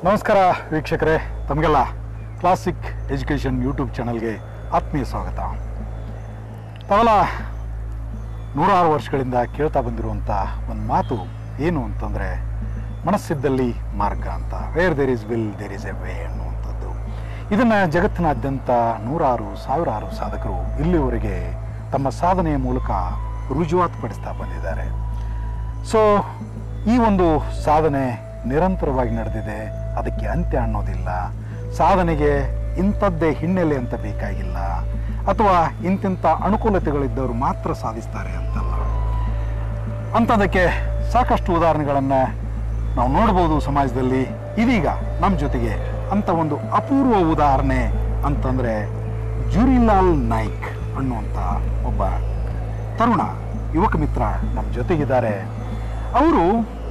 ನಮಸ್ಕಾರ ವೀಕ್ಷಕರೇ ತಮಗೆಲ್ಲ ಕ್ಲಾಸಿಕ್ ಎಜುಕೇಷನ್ ಯೂಟ್ಯೂಬ್ ಚಾನಲ್ಗೆ ಆತ್ಮೀಯ ಸ್ವಾಗತ ತಾವೆಲ್ಲ ನೂರಾರು ವರ್ಷಗಳಿಂದ ಕೇಳ್ತಾ ಬಂದಿರುವಂಥ ಒಂದು ಮಾತು ಏನು ಅಂತಂದರೆ ಮನಸ್ಸಿದ್ದಲ್ಲಿ ಮಾರ್ಗ ಅಂತ where there is will there is a way ಅನ್ನುವಂಥದ್ದು ಇದನ್ನು ಜಗತ್ತಿನಾದ್ಯಂತ ನೂರಾರು ಸಾವಿರಾರು ಸಾಧಕರು ಇಲ್ಲಿವರೆಗೆ ತಮ್ಮ ಸಾಧನೆಯ ಮೂಲಕ ರುಜುವಾತುಪಡಿಸ್ತಾ ಬಂದಿದ್ದಾರೆ ಸೊ ಈ ಒಂದು ಸಾಧನೆ ನಿರಂತರವಾಗಿ ನಡೆದಿದೆ ಅದಕ್ಕೆ ಅಂತ್ಯ ಅನ್ನೋದಿಲ್ಲ ಸಾಧನೆಗೆ ಇಂಥದ್ದೇ ಹಿನ್ನೆಲೆ ಅಂತ ಬೇಕಾಗಿಲ್ಲ ಅಥವಾ ಇಂತಿಂಥ ಅನುಕೂಲತೆಗಳಿದ್ದವರು ಮಾತ್ರ ಸಾಧಿಸ್ತಾರೆ ಅಂತಲ್ಲ ಅಂಥದಕ್ಕೆ ಸಾಕಷ್ಟು ಉದಾಹರಣೆಗಳನ್ನು ನಾವು ನೋಡ್ಬೋದು ಸಮಾಜದಲ್ಲಿ ಇದೀಗ ನಮ್ಮ ಜೊತೆಗೆ ಅಂಥ ಒಂದು ಅಪೂರ್ವ ಉದಾಹರಣೆ ಅಂತಂದರೆ ಜುರಿಲಾಲ್ ನಾಯ್ಕ್ ಅನ್ನುವಂಥ ಒಬ್ಬ ತರುಣ ಯುವಕ ಮಿತ್ರ ನಮ್ಮ ಜೊತೆಗಿದ್ದಾರೆ ಅವರು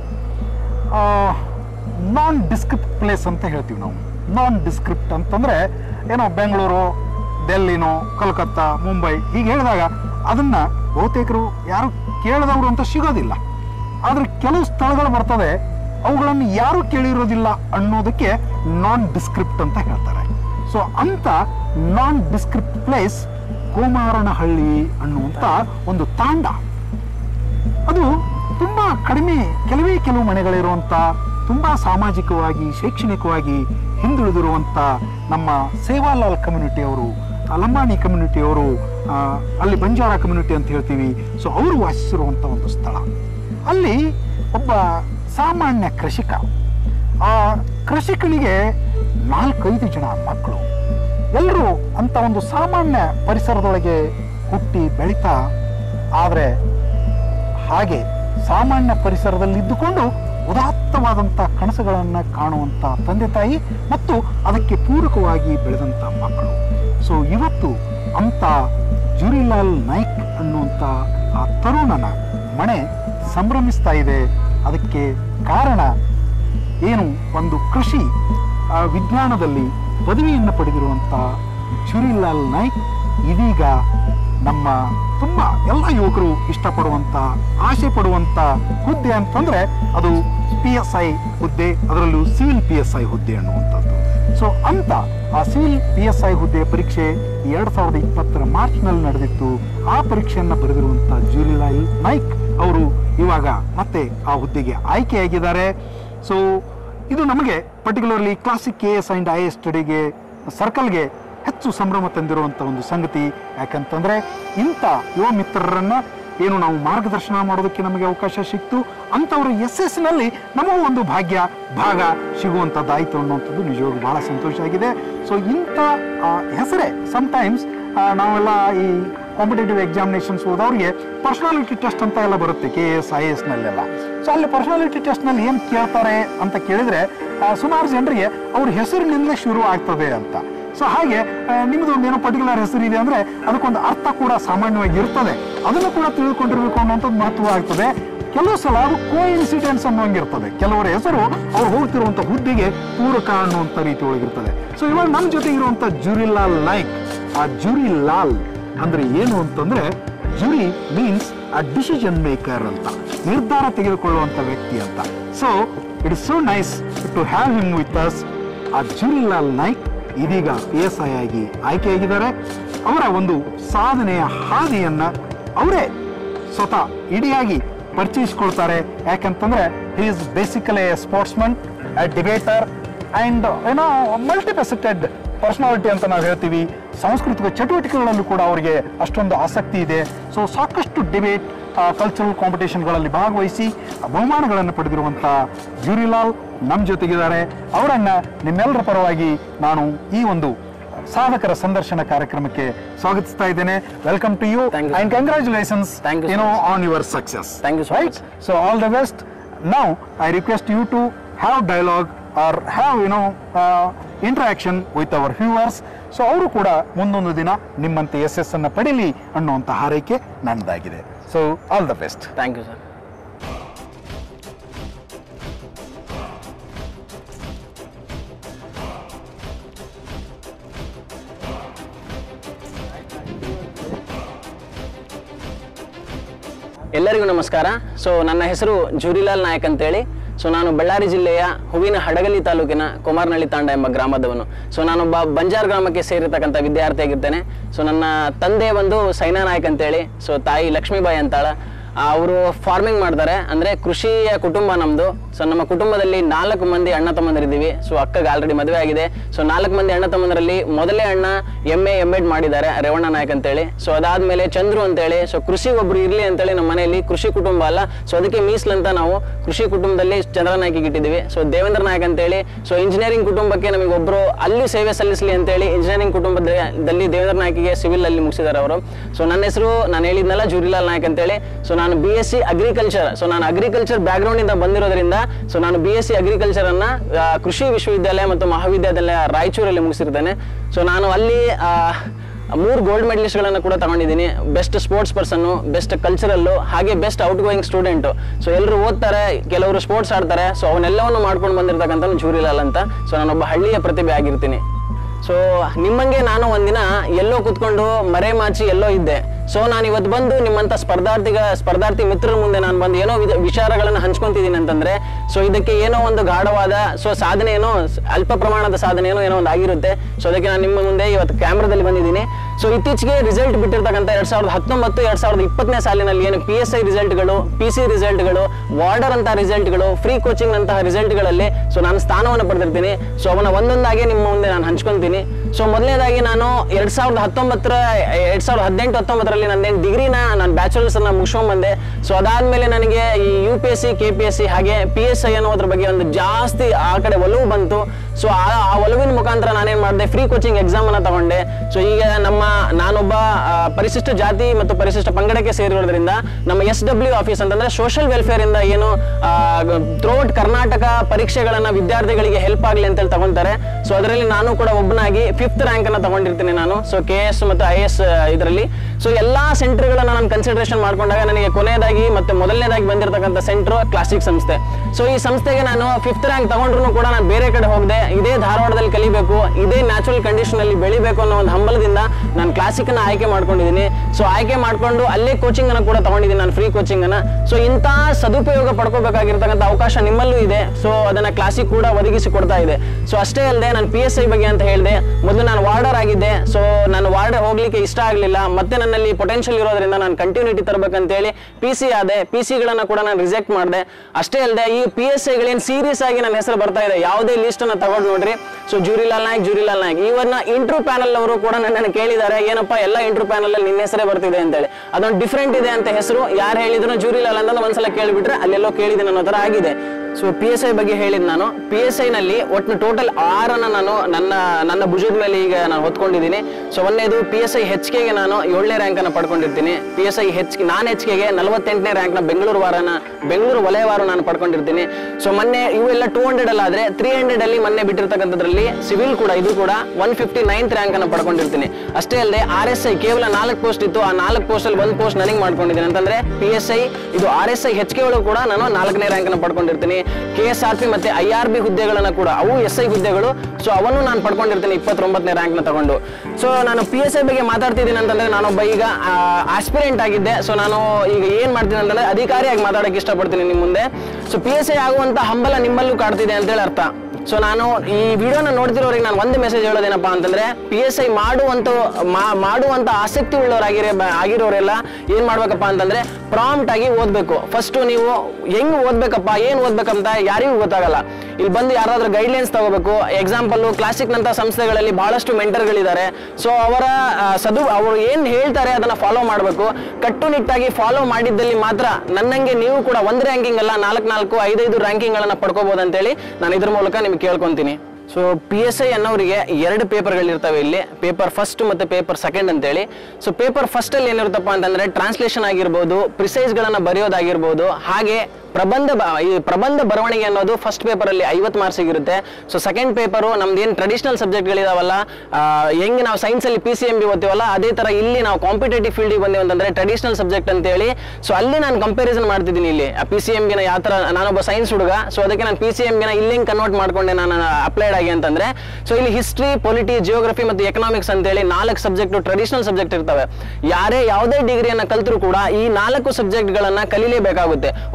ನಾನ್ ಡಿಸ್ಕ್ರಿಪ್ಟ್ ಪ್ಲೇಸ್ ಅಂತ ಹೇಳ್ತೀವಿ ನಾವು ನಾನ್ ಡಿಸ್ಕ್ರಿಪ್ಟ್ ಅಂತಂದರೆ ಏನೋ ಬೆಂಗಳೂರು ಡೆಲ್ಲಿನೋ ಕಲ್ಕತ್ತಾ ಮುಂಬೈ ಹೀಗೆ ಹೇಳಿದಾಗ ಅದನ್ನು ಬಹುತೇಕರು ಯಾರು ಕೇಳದವರು ಅಂತ ಸಿಗೋದಿಲ್ಲ ಆದರೆ ಕೆಲವು ಸ್ಥಳಗಳು ಬರ್ತದೆ ಅವುಗಳನ್ನು ಯಾರು ಕೇಳಿರೋದಿಲ್ಲ ಅನ್ನೋದಕ್ಕೆ ನಾನ್ ಡಿಸ್ಕ್ರಿಪ್ಟ್ ಅಂತ ಹೇಳ್ತಾರೆ ಸೊ ಅಂತ ನಾನ್ ಡಿಸ್ಕ್ರಿಪ್ಟ್ ಪ್ಲೇಸ್ ಕೋಮಾರನಹಳ್ಳಿ ಅನ್ನುವಂಥ ಒಂದು ತಾಂಡ ಅದು ತುಂಬ ಕಡಿಮೆ ಕೆಲವೇ ಕೆಲವು ಮನೆಗಳಿರುವಂಥ ತುಂಬ ಸಾಮಾಜಿಕವಾಗಿ ಶೈಕ್ಷಣಿಕವಾಗಿ ಹಿಂದುಳಿದಿರುವಂಥ ನಮ್ಮ ಸೇವಾಲಾಲ್ ಕಮ್ಯುನಿಟಿಯವರು ಲಂಬಾಣಿ ಕಮ್ಯುನಿಟಿಯವರು ಆ, ಅಲ್ಲಿ ಬಂಜಾರ ಕಮ್ಯುನಿಟಿ ಅಂತ ಹೇಳ್ತೀವಿ ಸೊ ಅವರು ವಾಸಿಸಿರುವಂಥ ಒಂದು ಸ್ಥಳ ಅಲ್ಲಿ ಒಬ್ಬ ಸಾಮಾನ್ಯ ಕೃಷಿಕ ಆ ಕೃಷಿಕನಿಗೆ ನಾಲ್ಕೈದು ಜನ ಮಕ್ಕಳು ಎಲ್ಲರೂ ಅಂತ ಒಂದು ಸಾಮಾನ್ಯ ಪರಿಸರದೊಳಗೆ ಹುಟ್ಟಿ ಬೆಳೀತಾ ಆದರೆ ಹಾಗೆ ಸಾಮಾನ್ಯ ಪರಿಸರದಲ್ಲಿ ಇದ್ದುಕೊಂಡು ಉದಾತ್ತವಾದಂಥ ಕನಸುಗಳನ್ನು ಕಾಣುವಂಥ ತಂದೆ ತಾಯಿ ಮತ್ತು ಅದಕ್ಕೆ ಪೂರಕವಾಗಿ ಬೆಳೆದಂಥ ಮಕ್ಕಳು ಸೊ ಇವತ್ತು ಅಂಥ ಜುರಿಲಾಲ್ ನಾಯ್ಕ್ ಅನ್ನುವಂಥ ಆ ತರುಣನ ಮನೆ ಸಂಭ್ರಮಿಸ್ತಾ ಇದೆ ಅದಕ್ಕೆ ಕಾರಣ ಏನು ಒಂದು ಕೃಷಿ ಆ, ವಿಜ್ಞಾನದಲ್ಲಿ ಪದವಿಯನ್ನು ಪಡೆದಿರುವಂಥ ಜುರಿಲಾಲ್ ನಾಯ್ಕ್ ಇದೀಗ ನಮ್ಮ ತುಂಬ ಎಲ್ಲ ಯುವಕರು ಇಷ್ಟಪಡುವಂಥ ಆಸೆ ಪಡುವಂಥ ಹುದ್ದೆ ಅಂತಂದರೆ ಅದು ಪಿ ಎಸ್ ಐ ಹುದ್ದೆ ಅದರಲ್ಲೂ ಸಿವಿಲ್ ಪಿ ಎಸ್ ಐ ಹುದ್ದೆ ಅನ್ನುವಂಥದ್ದು ಸೊ ಅಂತ ಆ ಸಿವಿಲ್ ಪಿ ಎಸ್ ಐ ಹುದ್ದೆ ಪರೀಕ್ಷೆ ಎರಡು ಸಾವಿರದ ಇಪ್ಪತ್ತರ ಮಾರ್ಚ್ನಲ್ಲಿ ನಡೆದಿತ್ತು ಆ ಪರೀಕ್ಷೆಯನ್ನು ಬರೆದಿರುವಂಥ ಜೂಲಿಲಾಲ್ ನಾಯ್ಕ್ ಅವರು ಇವಾಗ ಮತ್ತೆ ಆ ಹುದ್ದೆಗೆ ಆಯ್ಕೆಯಾಗಿದ್ದಾರೆ ಸೊ ಇದು ನಮಗೆ particularly classic K S and I S ಸ್ಟಡಿಗೆ ಸರ್ಕಲ್ಗೆ ಹೆಚ್ಚು ಸಂಭ್ರಮ ತಂದಿರುವಂಥ ಒಂದು ಸಂಗತಿ ಯಾಕಂತಂದರೆ ಇಂಥ ಯುವ ಮಿತ್ರರನ್ನು ಏನು ನಾವು ಮಾರ್ಗದರ್ಶನ ಮಾಡೋದಕ್ಕೆ ನಮಗೆ ಅವಕಾಶ ಸಿಕ್ತು ಅಂಥವ್ರ ಎಸ್ ಎಸ್ನಲ್ಲಿ ನಮಗೂ ಒಂದು ಭಾಗ್ಯ ಭಾಗ ಸಿಗುವಂಥದ್ದಾಯಿತು ಅನ್ನುವಂಥದ್ದು ನಿಜವಾಗ್ಲೂ ಭಾಳ ಸಂತೋಷ ಆಗಿದೆ ಸೊ ಇಂಥ ಆ, ಹೆಸರೇ ಸಮ್ಟೈಮ್ಸ್ ನಾವೆಲ್ಲ ಈ ಕಾಂಪಿಟೇಟಿವ್ ಎಕ್ಸಾಮಿನೇಷನ್ಸ್ ಹೋದವ್ರಿಗೆ ಪರ್ಸನಾಲಿಟಿ ಟೆಸ್ಟ್ ಅಂತ ಎಲ್ಲ ಬರುತ್ತೆ ಕೆ ಎಸ್ ಐ ಎಸ್ನಲ್ಲೆಲ್ಲ ಸೊ ಅಲ್ಲಿ ಪರ್ಸನಾಲಿಟಿ ಟೆಸ್ಟ್ನಲ್ಲಿ ಏನು ಕೇಳ್ತಾರೆ ಅಂತ ಕೇಳಿದರೆ ಸುಮಾರು ಜನರಿಗೆ ಅವ್ರ ಹೆಸರಿನಿಂದಲೇ ಶುರು ಆಗ್ತದೆ ಅಂತ ಸೊ ಹಾಗೆ ಆ, ನಿಮ್ದು ಒಂದು ಏನೋ ಪರ್ಟಿಕ್ಯುಲರ್ ಹೆಸರು ಇದೆ ಅಂದರೆ ಅದಕ್ಕೊಂದು ಅರ್ಥ ಕೂಡ ಸಾಮಾನ್ಯವಾಗಿ ಇರ್ತದೆ ಅದನ್ನು ಕೂಡ ತಿಳ್ಕೊಂಡಿರ್ಬೇಕು ಅನ್ನೋಂಥದ್ದು ಮಹತ್ವವಾಗ್ತದೆ ಕೆಲವು ಸಲ ಅದು ಕೋ ಇನ್ಸಿಡೆನ್ಸ್ ಅನ್ನೋಂಗಿರ್ತದೆ ಕೆಲವರ ಹೆಸರು ಅವ್ರು ಹೋಗ್ತಿರುವಂಥ ಹುದ್ದೆಗೆ ಪೂರಕ ಅನ್ನುವಂಥ ರೀತಿ ಒಳಗಿರ್ತದೆ ಸೊ ಇವಾಗ ನಮ್ಮ ಜೊತೆ ಇರುವಂಥ ಜುರಿಲಾಲ್ ನಾಯ್ಕ್ ಆ ಜುರಿಲಾಲ್ ಅಂದ್ರೆ ಏನು ಅಂತಂದ್ರೆ Juri means a decision maker ಅಂತ ನಿರ್ಧಾರ ತೆಗೆದುಕೊಳ್ಳುವಂತ ವ್ಯಕ್ತಿ ಅಂತ so it is so nice to have him with us ಆ ಜುರಿಲಾಲ್ ನಾಯ್ಕ್ ಇದೀಗ ಪಿ ಎಸ್ ಐ ಆಗಿ ಆಯ್ಕೆಯಾಗಿದ್ದಾರೆ ಅವರ ಒಂದು ಸಾಧನೆಯ ಹಾದಿಯನ್ನ ಅವರೇ ಸ್ವತಃ ಇಡಿಯಾಗಿ ಪರಿಚಯಿಸಿಕೊಳ್ತಾರೆ ಯಾಕಂತಂದ್ರೆ he is basically a sportsman a debater and ಏನೋ ಮಲ್ಟಿಫೆಸಿಟೆಡ್ ಪರ್ಸನಾಲಿಟಿ ಅಂತ ನಾವು ಹೇಳ್ತೀವಿ ಸಾಂಸ್ಕೃತಿಕ ಚಟುವಟಿಕೆಗಳಲ್ಲೂ ಕೂಡ ಅವರಿಗೆ ಅಷ್ಟೊಂದು ಆಸಕ್ತಿ ಇದೆ ಸೊ ಸಾಕಷ್ಟು ಡಿಬೇಟ್ ಕಲ್ಚರಲ್ ಕಾಂಪಿಟೇಷನ್ಗಳಲ್ಲಿ ಭಾಗವಹಿಸಿ ಬಹುಮಾನಗಳನ್ನು ಪಡೆದಿರುವಂಥ ಜೂರಿಲಾಲ್ ನಮ್ಮ ಜೊತೆಗಿದ್ದಾರೆ ಅವರನ್ನ ನಿಮ್ಮೆಲ್ಲರ ಪರವಾಗಿ ನಾನು ಈ ಒಂದು ಸಾಧಕರ ಸಂದರ್ಶನ ಕಾರ್ಯಕ್ರಮಕ್ಕೆ ಸ್ವಾಗತಿಸ್ತಾ ಇದ್ದೇನೆ welcome to you Thank you. And congratulations Thank you so you know much. On your success Thank you so right much. so all the best now i request you to have dialogue or have you know uh, interaction with our viewers so ಅವರು ಕೂಡ ಮುಂದೊಂದು ದಿನ ನಿಮ್ಮಂತೆ S S ಅನ್ನ ಪಡೀಲಿ ಅನ್ನುವಂಥ ಹಾರೈಕೆ ನನ್ನದಾಗಿದೆ so all the best thank you sir ಎಲ್ಲರಿಗೂ ನಮಸ್ಕಾರ ಸೊ ನನ್ನ ಹೆಸರು ಜೂರಿಲಾಲ್ ನಾಯಕ್ ಅಂತೇಳಿ ಸೊ ನಾನು ಬಳ್ಳಾರಿ ಜಿಲ್ಲೆಯ ಹೂವಿನ ಹಡಗಲಿ ತಾಲೂಕಿನ ಕುಮಾರನಹಳ್ಳಿ ತಾಂಡ ಎಂಬ ಗ್ರಾಮದವನು ಸೊ ನಾನೊಬ್ಬ ಬಂಜಾರ್ ಗ್ರಾಮಕ್ಕೆ ಸೇರಿರ್ತಕ್ಕಂಥ ವಿದ್ಯಾರ್ಥಿಯಾಗಿರ್ತೇನೆ ಸೊ ನನ್ನ ತಂದೆ ಬಂದು ಸೈನಾ ನಾಯ್ಕ್ ಅಂತೇಳಿ ಸೊ ತಾಯಿ ಲಕ್ಷ್ಮೀಬಾಯಿ ಅಂತಾಳ ಅವರು ಫಾರ್ಮಿಂಗ್ ಮಾಡ್ತಾರೆ ಅಂದ್ರೆ ಕೃಷಿಯ ಕುಟುಂಬ ನಮ್ದು ಸೊ ನಮ್ಮ ಕುಟುಂಬದಲ್ಲಿ ನಾಲ್ಕು ಮಂದಿ ಅಣ್ಣ ತಮ್ಮಂದಿರಿದ್ದೀವಿ ಸೊ ಅಕ್ಕಗೆ ಆಲ್ರೆಡಿ ಮದುವೆ ಆಗಿದೆ ಸೊ ನಾಲ್ಕು ಮಂದಿ ಅಣ್ಣ ತಮ್ಮಂದರಲ್ಲಿ ಮೊದಲೇ ಅಣ್ಣ ಎಮ್ ಎ ಎಮ್ ಎಡ್ ಮಾಡಿದ್ದಾರೆ ರೇವಣ್ಣ ನಾಯಕ್ ಅಂತೇಳಿ ಸೊ ಅದಾದ್ಮೇಲೆ ಚಂದ್ರು ಅಂತೇಳಿ ಸೊ ಕೃಷಿ ಒಬ್ರು ಇರ್ಲಿ ಅಂತೇಳಿ ನಮ್ಮ ಮನೆಯಲ್ಲಿ ಕೃಷಿ ಕುಟುಂಬ ಅಲ್ಲ ಸೊ ಅದಕ್ಕೆ ಮೀಸಲಂತ ನಾವು ಕೃಷಿ ಕುಟುಂಬದಲ್ಲಿ ಚಂದ್ರ ನಾಯ್ಕಿಗೆ ಇಟ್ಟಿದ್ದೀವಿ ಸೊ ದೇವೇಂದ್ರ ನಾಯಕ್ ಅಂತೇಳಿ ಸೊ ಇಂಜಿನಿಯರಿಂಗ್ ಕುಟುಂಬಕ್ಕೆ ನಮಗೆ ಒಬ್ರು ಅಲ್ಲಿ ಸೇವೆ ಸಲ್ಲಿಸಲಿ ಅಂತೇಳಿ ಇಂಜಿನಿಯರಿಂಗ್ ಕುಟುಂಬದಲ್ಲಿ ದೇವೇಂದ್ರ ನಾಯ್ಕಿಗೆ ಸಿವಿಲ್ ಅಲ್ಲಿ ಮುಗಿಸಿದ್ದಾರೆ ಅವರು ಸೊ ನನ್ನ ಹೆಸರು ನಾನು ಹೇಳಿದ್ನಲ್ಲ ಜೂರಿಲಾಲ್ ನಾಯಕ್ ಅಂತೇಳಿ ಸೊ ನಾನು B S C agriculture so ನಾನು ಅಗ್ರಿಕಲ್ಚರ್ ಬ್ಯಾಕ್ಗ್ರೌಂಡ್ ಇಂದ ಬಂದಿರೋದ್ರಿಂದ ಸೊ ನಾನು ಬಿ ಎಸ್ ಸಿ ಅಗ್ರಿಕಲ್ಚರ್ ಅನ್ನ ಆ, ಕೃಷಿ ವಿಶ್ವವಿದ್ಯಾಲಯ ಮತ್ತು ಮಹಾವಿದ್ಯಾಲಯ ರಾಯಚೂರಲ್ಲಿ ಮುಗಿಸಿರ್ತೇನೆ ಸೊ ನಾನು ಅಲ್ಲಿ ಆ, ಮೂರು ಗೋಲ್ಡ್ ಮೆಡಲಿಸ್ಟ್ಗಳನ್ನು ಕೂಡ ತಗೊಂಡಿದ್ದೀನಿ ಬೆಸ್ಟ್ ಸ್ಪೋರ್ಟ್ಸ್ ಪರ್ಸನ್ನು ಬೆಸ್ಟ್ ಕಲ್ಚರಲ್ಲು ಹಾಗೆ best outgoing student so ಎಲ್ಲರೂ ಓದ್ತಾರೆ ಕೆಲವರು ಸ್ಪೋರ್ಟ್ಸ್ ಆಡ್ತಾರೆ ಸೊ ಅವನ್ನೆಲ್ಲವನ್ನು ಮಾಡ್ಕೊಂಡು ಬಂದಿರತಕ್ಕಂಥ ಜೂರಿಲಾಲ್ ಅಂತ ಸೊ ನಾನೊಬ್ಬ ಹಳ್ಳಿಯ ಪ್ರತಿಭೆ ಆಗಿರ್ತೀನಿ ಸೊ ನಿಮ್ಮಂಗೆ ನಾನು ಒಂದಿನ ಎಲ್ಲೋ ಕುತ್ಕೊಂಡು ಮರೆ ಮಾಚಿ ಎಲ್ಲೋ ಇದ್ದೆ ಸೊ ನಾನು ಇವತ್ತು ಬಂದು ನಿಮ್ಮಂತ ಸ್ಪರ್ಧಾರ್ಥಿಗ ಸ್ಪರ್ಧಾರ್ಥಿ ಮಿತ್ರರ ಮುಂದೆ ನಾನು ಬಂದು ಏನೋ ವಿಧ ವಿಚಾರಗಳನ್ನು ಹಂಚ್ಕೊಂತಿದ್ದೀನಿ ಅಂತಂದ್ರೆ ಸೊ ಇದಕ್ಕೆ ಏನೋ ಒಂದು ಗಾಢವಾದ ಸೊ ಸಾಧನೆ ಏನೋ ಸ್- ಅಲ್ಪ ಪ್ರಮಾಣದ ಸಾಧನೆ ಏನೋ ಏನೋ ಒಂದು ಆಗಿರುತ್ತೆ ಸೊ ಅದಕ್ಕೆ ನಾನು ನಿಮ್ಮ ಮುಂದೆ ಇವತ್ತು ಕ್ಯಾಮ್ರಾದಲ್ಲಿ ಬಂದಿದ್ದೀನಿ ಸೊ ಇತ್ತೀಚೆಗೆ ರಿಸಲ್ಟ್ ಬಿಟ್ಟಿರ್ತಕ್ಕಂಥ ಎರಡ್ ಸಾವಿರದ ಹತ್ತೊಂಬತ್ತು ಎರಡ್ ಸಾವಿರದ ಇಪ್ಪತ್ತನೇ ಸಾಲಿನಲ್ಲಿ ಏನು ಪಿ ಎಸ್ ಐ ರಿಸಲ್ಟ್ಗಳು ಪಿ ಸಿ ರಿಸಲ್ಟ್ಗಳು ವಾರ್ಡರ್ ಅಂತ ರಿಸಲ್ಟ್ಗಳು ಫ್ರೀ ಕೋಚಿಂಗ್ ಅಂತಹ ರಿಸಲ್ಟ್ಗಳಲ್ಲಿ ಸೊ ನಾನು ಸ್ಥಾನವನ್ನು ಪಡೆದಿರ್ತೀನಿ ಸೊ ಅವನ ಒಂದೊಂದಾಗಿ ನಿಮ್ಮ ಮುಂದೆ ನಾನು ಹಂಚ್ಕೊಂತೀನಿ ಸೊ ಮೊದಲನೇದಾಗಿ ನಾನು ಎರಡ್ ಸಾವಿರದ ಹತ್ತೊಂಬತ್ತರ ಎರಡ್ ಸಾವಿರದ ಹದಿನೆಂಟು ಹತ್ತೊಂಬತ್ತರಲ್ಲಿ ನಂದೇನು ಡಿಗ್ರಿನ ನಾನು ಬ್ಯಾಚುಲರ್ಸ್ ಅನ್ನ ಮುಗಿಸ್ಕೊಂಡ್ ಬಂದೆ ಸೊ ಅದಾದ್ಮೇಲೆ ನನಗೆ ಈ U P S C K P S C ಹಾಗೆ ಪಿ ಎಸ್ ಐ ಅನ್ನೋದ್ರ ಬಗ್ಗೆ ಒಂದು ಜಾಸ್ತಿ ಆ ಕಡೆ ಒಲವು ಬಂತು ಸೊ ಆ ಆ ಒಲವಿನ ಮುಖಾಂತರ ನಾನೇನ್ ಮಾಡಿದೆ ಫ್ರೀ ಕೋಚಿಂಗ್ ಎಕ್ಸಾಮ್ ಅನ್ನ ತಗೊಂಡೆ ಸೊ ಈಗ ನಮ್ಮ ನಾನೊಬ್ಬ ಆ, ಪರಿಶಿಷ್ಟ ಜಾತಿ ಮತ್ತು ಪರಿಶಿಷ್ಟ ಪಂಗಡಕ್ಕೆ ಸೇರಿರೋದ್ರಿಂದ ನಮ್ಮ ಎಸ್ ಡಬ್ಲ್ಯೂ ಆಫೀಸ್ ಅಂತಂದ್ರೆ ಸೋಷಿಯಲ್ ವೆಲ್ಫೇರ್ ಇಂದ ಏನು ಥ್ರೂಔಟ್ ಕರ್ನಾಟಕ ಪರೀಕ್ಷೆಗಳನ್ನ ವಿದ್ಯಾರ್ಥಿಗಳಿಗೆ ಹೆಲ್ಪ್ ಆಗಲಿ ಅಂತೇಳಿ ತಗೊಂತಾರೆ ಸೊ ಅದರಲ್ಲಿ ನಾನು ಕೂಡ ಒಬ್ಬನಾಗಿ ಫಿಫ್ತ್ ರ್ಯಾಂಕ್ ಅನ್ನ ತಗೊಂಡಿರ್ತೀನಿ ನಾನು ಸೊ ಕೆ ಎಸ್ ಮತ್ತು ಐ ಎಸ್ ಇದರಲ್ಲಿ ಸೊ ಎಲ್ಲಾ ಸೆಂಟರ್ಗಳನ್ನ ನಾನು ಕನ್ಸಿಡರೇಷನ್ ಮಾಡ್ಕೊಂಡಾಗ ನನಗೆ ಕೊನೆಯದಾಗಿ ಮತ್ತೆ ಮೊದಲನೇದಾಗಿ ಬಂದಿರತಕ್ಕಂಥ ಸೆಂಟರ್ ಕ್ಲಾಸಿಕ್ ಸಂಸ್ಥೆ ಸೊ ಈ ಸಂಸ್ಥೆಗೆ ನಾನು ಫಿಫ್ತ್ ರ್ಯಾಂಕ್ ತಗೊಂಡ್ರು ಕೂಡ ನಾನು ಬೇರೆ ಕಡೆ ಹೋಗದೆ ಇದೇ ಧಾರವಾಡದಲ್ಲಿ ಕಲಿಬೇಕು ಇದೇ ನ್ಯಾಚುರಲ್ ಕಂಡೀಷನ್ ಅಲ್ಲಿ ಬೆಳಿಬೇಕು ಅನ್ನೋ ಒಂದು ಹಂಬಲದಿಂದ ನಾನು ಕ್ಲಾಸಿಕ್ ಅನ್ನ ಆಯ್ಕೆ ಮಾಡ್ಕೊಂಡಿದ್ದೀನಿ ಸೊ ಆಯ್ಕೆ ಮಾಡ್ಕೊಂಡು ಅಲ್ಲೇ ಕೋಚಿಂಗ್ ಅನ್ನ ಕೂಡ ತಗೊಂಡಿದ್ದೀನಿ ನಾನು ಫ್ರೀ ಕೋಚಿಂಗ್ ಅನ್ನ ಸೊ ಇಂಥ ಸದುಪಯೋಗ ಪಡ್ಕೋಬೇಕಾಗಿರ್ತಕ್ಕಂಥ ಅವಕಾಶ ನಿಮ್ಮಲ್ಲೂ ಇದೆ ಸೊ ಅದನ್ನ ಕ್ಲಾಸಿಕ್ ಕೂಡ ಒದಗಿಸಿ ಕೊಡ್ತಾ ಇದೆ ಸೊ ಅಷ್ಟೇ ಅಲ್ಲದೆ ನಾನು ಪಿ ಎಸ್ ಐ ಬಗ್ಗೆ ಅಂತ ಹೇಳಿದೆ ಮೊದಲು ನಾನು ವಾರ್ಡರ್ ಆಗಿದ್ದೆ ಸೊ ನಾನು ವಾರ್ಡರ್ ಹೋಗ್ಲಿಕ್ಕೆ ಇಷ್ಟ ಆಗಲಿಲ್ಲ ಮತ್ತೆ ನನ್ನಲ್ಲಿ ಪೊಟೆನ್ಷಿಯಲ್ ಇರೋದ್ರಿಂದ ನಾನು ಕಂಟಿನ್ಯೂಟಿ ತರಬೇಕಂತೇಳಿ ಪಿ ಸಿ ಆದೆ ಪಿ ಸಿಗಳನ್ನ ಕೂಡ ನಾನು ರಿಜೆಕ್ಟ್ ಮಾಡಿದೆ ಅಷ್ಟೇ ಅಲ್ಲದೆ ಈ ಪಿ ಎಸ್ ಐಗಳೇನು ಸೀರಿಯಸ್ ಆಗಿ ನನ್ನ ಹೆಸರು ಬರ್ತಾ ಇದೆ ಯಾವುದೇ ಲಿಸ್ಟ್ ಅನ್ನ ತಗೊಂಡು ನೋಡ್ರಿ ಸೊ ಜೂರಿಲಾಲ್ ನಾಯಕ್ ಜೂರಿಲಾಲ್ ನಾಯಕ್ ಇವನ್ನ ಇಂಟ್ರೂ ಪ್ಯಾನಲ್ ಅವರು ಕೂಡ ನನ್ನನ್ನು ಕೇಳಿದ್ದಾರೆ ಏನಪ್ಪ ಎಲ್ಲ ಇಂಟ್ರೂ ಪ್ಯಾನಲ್ ಅಲ್ಲಿ ನಿನ್ನ ಹೆಸರೇ ಬರ್ತಿದೆ ಅಂತೇಳಿ ಅದೊಂದು ಡಿಫ್ರೆಂಟ್ ಇದೆ ಅಂತ ಹೆಸರು ಯಾರು ಹೇಳಿದ್ರು ಜೂರಿಲಾಲ್ ಅಂತ ಒಂದ್ಸಲ ಕೇಳಿಬಿಟ್ರೆ ಅಲ್ಲೆಲ್ಲೋ ಕೇಳಿದ್ದೀನಿ ಅನ್ನೋ ತರ ಆಗಿದೆ ಸೊ ಪಿ ಎಸ್ ಐ ಬಗ್ಗೆ ಹೇಳಿದ್ ನಾನು ಪಿ ಎಸ್ ಐ ನಲ್ಲಿ ಒಟ್ಟು ಟೋಟಲ್ ಆರನ್ನ ನಾನು ನನ್ನ ನನ್ನ ಭುಜದ ಮೇಲೆ ಈಗ ನಾನು ಹೊತ್ಕೊಂಡಿದ್ದೀನಿ ಸೊ ಒಂದೇದು ಪಿ ಎಸ್ ಐ ಹೆಚ್ ಕೆಗೆ ನಾನು ಏಳನೇ ರ್ಯಾಂಕ್ ಅನ್ನ ಪಡ್ಕೊಂಡಿರ್ತೀನಿ ಪಿ ಎಸ್ ಐ ಹೆಚ್ ನಾನು ಹೆಚ್ ಕೆಗೆ ನಲವತ್ತೆಂಟನೇ ರ್ಯಾಂಕ್ ನ ಬೆಂಗಳೂರು ವಾರನ ಬೆಂಗಳೂರು ವಲಯ ವಾರ ನಾನು ಪಡ್ಕೊಂಡಿರ್ತೀನಿ ಸೊ ಮೊನ್ನೆ ಇವೆಲ್ಲ ಟೂ ಹಂಡ್ರೆಡ್ ಅಲ್ಲ ಆದ್ರೆ ತ್ರೀ ಹಂಡ್ರೆಡ್ ಅಲ್ಲಿ ಮೊನ್ನೆ ಬಿಟ್ಟಿರ್ತಕ್ಕಂಥದ್ರಲ್ಲಿ ಸಿವಿಲ್ ಕೂಡ ಇದು ಕೂಡ ಒನ್ ಫಿಫ್ಟಿ ನೈನ್ತ್ ರ್ಯಾಂಕ್ ಅನ್ನ ಪಡ್ಕೊಂಡಿರ್ತೀನಿ ಅಷ್ಟೇ ಅಲ್ಲದೆ ಆರ್ ಎಸ್ ಐ ಕೇವಲ ನಾಲ್ಕು ಪೋಸ್ಟ್ ಇತ್ತು ಆ ನಾಲ್ಕು ಪೋಸ್ಟ್ ಅಲ್ಲಿ ಒಂದು ಪೋಸ್ಟ್ ನನಗೆ ಮಾಡ್ಕೊಂಡಿದ್ದೀನಿ ಅಂತಂದ್ರೆ ಪಿ ಎಸ್ ಐ ಇದು R S I H K ಒಳಗೂ ಕೂಡ ನಾನು ನಾಲ್ಕನೇ ರ್ಯಾಂಕ್ ಅನ್ನು ಪಡ್ಕೊಂಡಿರ್ತೀನಿ ಕೆ ಎಸ್ ಆರ್ ಪಿ ಮತ್ತೆ ಐ ಆರ್ ಬಿ ಹುದ್ದೆಗಳನ್ನ ಕೂಡ ಅವು ಎಸ್ ಐ ಹುದ್ದೆಗಳು ಸೊ ಅವನ್ನು ನಾನು ಪಡ್ಕೊಂಡಿರ್ತೀನಿ ಇಪ್ಪತ್ತೊಂಬತ್ತನೇ ರ್ಯಾಂಕ್ ನ ತಗೊಂಡು ಸೊ ನಾನು ಪಿ ಎಸ್ ಐ ಬಗ್ಗೆ ಮಾತಾಡ್ತಿದ್ದೀನಿ ಅಂತಂದ್ರೆ ನಾನೊಬ್ಬ ಈಗ ಆಸ್ಪಿರೆಂಟ್ ಆಗಿದ್ದೆ ಸೊ ನಾನು ಈಗ ಏನ್ ಮಾಡ್ತೀನಿ ಅಂತಂದ್ರೆ ಅಧಿಕಾರಿಯಾಗಿ ಮಾತಾಡಕ್ಕೆ ಇಷ್ಟಪಡ್ತೀನಿ ನಿಮ್ಮ ಮುಂದೆ ಸೊ ಪಿ ಎಸ್ ಐ ಆಗುವಂತ ಹಂಬಲ ನಿಮ್ಮಲ್ಲೂ ಕಾಡ್ತಿದೆ ಅಂತೇಳಿ ಅರ್ಥ ಸೊ ನಾನು ಈ ವಿಡಿಯೋನ ನೋಡ್ತಿರೋರಿಗೆ ನಾನು ಒಂದು ಮೆಸೇಜ್ ಹೇಳೋದೇನಪ್ಪ ಅಂತಂದ್ರೆ ಪಿ ಎಸ್ ಐ ಮಾಡುವಂತ ಮಾ- ಮಾಡುವಂತ ಆಸಕ್ತಿ ಉಳ್ಳವರಾಗಿರೋ ಆಗಿರೋರೆಲ್ಲ ಏನ್ ಮಾಡ್ಬೇಕಪ್ಪ ಅಂತಂದ್ರೆ ಪ್ರಾಂಪ್ಟ್ ಆಗಿ ಓದ್ಬೇಕು ಫಸ್ಟ್ ನೀವು ಹೆಂಗ್ ಓದ್ಬೇಕಪ್ಪ ಏನ್ ಓದ್ಬೇಕಂತ ಯಾರಿಗೂ ಗೊತ್ತಾಗಲ್ಲ ಇಲ್ಲಿ ಬಂದು ಯಾರಾದ್ರೂ ಗೈಡ್ಲೈನ್ಸ್ ತಗೋಬೇಕು ಎಕ್ಸಾಂಪಲ್ ಕ್ಲಾಸಿಕ್ ನಂತ ಸಂಸ್ಥೆಗಳಲ್ಲಿ ಬಹಳಷ್ಟು ಮೆಂಟರ್ಗಳಿದ್ದಾರೆ ಸೊ ಅವರ ಆ, ಸದು ಅವರು ಏನ್ ಹೇಳ್ತಾರೆ ಅದನ್ನ ಫಾಲೋ ಮಾಡಬೇಕು ಕಟ್ಟುನಿಟ್ಟಾಗಿ ಫಾಲೋ ಮಾಡಿದ್ದಲ್ಲಿ ಮಾತ್ರ ನನ್ನಂಗೆ ನೀವು ಕೂಡ ಒಂದು ರ್ಯಾಂಕಿಂಗ್ ಅಲ್ಲ ನಾಲ್ಕು ನಾಲ್ಕು ಐದೈದು ರ್ಯಾಂಕಿಂಗ್ ಗಳನ್ನ ಪಡ್ಕೋಬಹುದು ಅಂತೇಳಿ ನಾನು ಇದ್ರ ಮೂಲಕ ನಿಮ್ಗೆ ಕೇಳ್ಕೊಂತೀನಿ ಸೊ ಪಿ ಎಸ್ ಐ ಅನ್ನೋರಿಗೆ ಎರಡು ಪೇಪರ್ಗಳಿರ್ತವೆ ಇಲ್ಲಿ ಪೇಪರ್ ಫಸ್ಟ್ ಮತ್ತೆ ಪೇಪರ್ ಸೆಕೆಂಡ್ ಅಂತೇಳಿ ಸೊ ಪೇಪರ್ ಫಸ್ಟ್ ಅಲ್ಲಿ ಏನಿರುತ್ತಪ್ಪ ಅಂತಂದ್ರೆ ಟ್ರಾನ್ಸ್ಲೇಷನ್ ಆಗಿರ್ಬೋದು ಪ್ರಿಸೈಸ್ಗಳನ್ನ ಬರೆಯೋದಾಗಿರ್ಬೋದು ಹಾಗೆ ಪ್ರಬಂಧ ಬ- ಈ ಪ್ರಬಂಧ ಬರವಣಿಗೆ ಅನ್ನೋದು ಫಸ್ಟ್ ಪೇಪರ್ ಅಲ್ಲಿ ಐವತ್ತು ಮಾರ್ಕ್ಸ್ ಇರುತ್ತೆ ಸೊ ಸೆಕೆಂಡ್ ಪೇಪರು ನಮ್ದು ಏನು ಟ್ರೆಡಿಷನಲ್ ಸಬ್ಜೆಕ್ಟ್ಗಳಿದಾವಲ್ಲ ಹೆಂಗೆ ನಾವು ಸೈನ್ಸ್ ಅಲ್ಲಿ ಪಿ ಸಿ ಎಂ ಬಿ ಓದ್ತೀವಲ್ಲ ಅದೇ ತರ ಇಲ್ಲಿ ನಾವು ಕಾಂಪಿಟೇಟಿವ್ ಫೀಲ್ಡಿಗೆ ಬಂದೇವು ಅಂತಂದ್ರೆ ಟ್ರೆಡಿಷನಲ್ ಸಬ್ಜೆಕ್ಟ್ ಅಂತೇಳಿ ಸೊ ಅಲ್ಲಿ ನಾನು ಕಂಪ್ಯಾರಿಸನ್ ಮಾಡ್ತಿದ್ದೀನಿ ಇಲ್ಲಿ ಪಿ ಸಿ ಎಂ ಬಿನ ಯಾವ ತರ ನಾನೊಬ್ಬ ಸೈನ್ಸ್ ಹುಡುಗ ಸೊ ಅದಕ್ಕೆ ನಾನು ಪಿ ಸಿ ಎಂ ಬಿನ ಇಲ್ಲಿ ಕನ್ವರ್ಟ್ ಮಾಡ್ಕೊಂಡೆ ನಾನು ಅಪ್ಲೈಡ್ ಆಗಿ ಅಂತಂದ್ರೆ ಸೊ ಇಲ್ಲಿ ಹಿಸ್ಟ್ರಿ ಪೊಲಿಟಿ ಜಿಯೋಗ್ರಫಿ ಮತ್ತು ಎಕನಾಮಿಕ್ಸ್ ಅಂತೇಳಿ ನಾಲ್ಕು ಸಬ್ಜೆಕ್ಟ್ ಟ್ರೆಡಿಷನಲ್ ಸಬ್ಜೆಕ್ಟ್ ಇರ್ತವೆ ಯಾರೇ ಯಾವುದೇ ಡಿಗ್ರಿಯನ್ನ ಕಲ್ತರೂ ಕೂಡ ಈ ನಾಲ್ಕು ಸಬ್ಜೆಕ್ಟ್ಗಳನ್ನ ಕಲೀಲೇಬೇಕಾಗುತ್ತೆ ಒಬ್ಬ ಅಧಿಕಾರಿ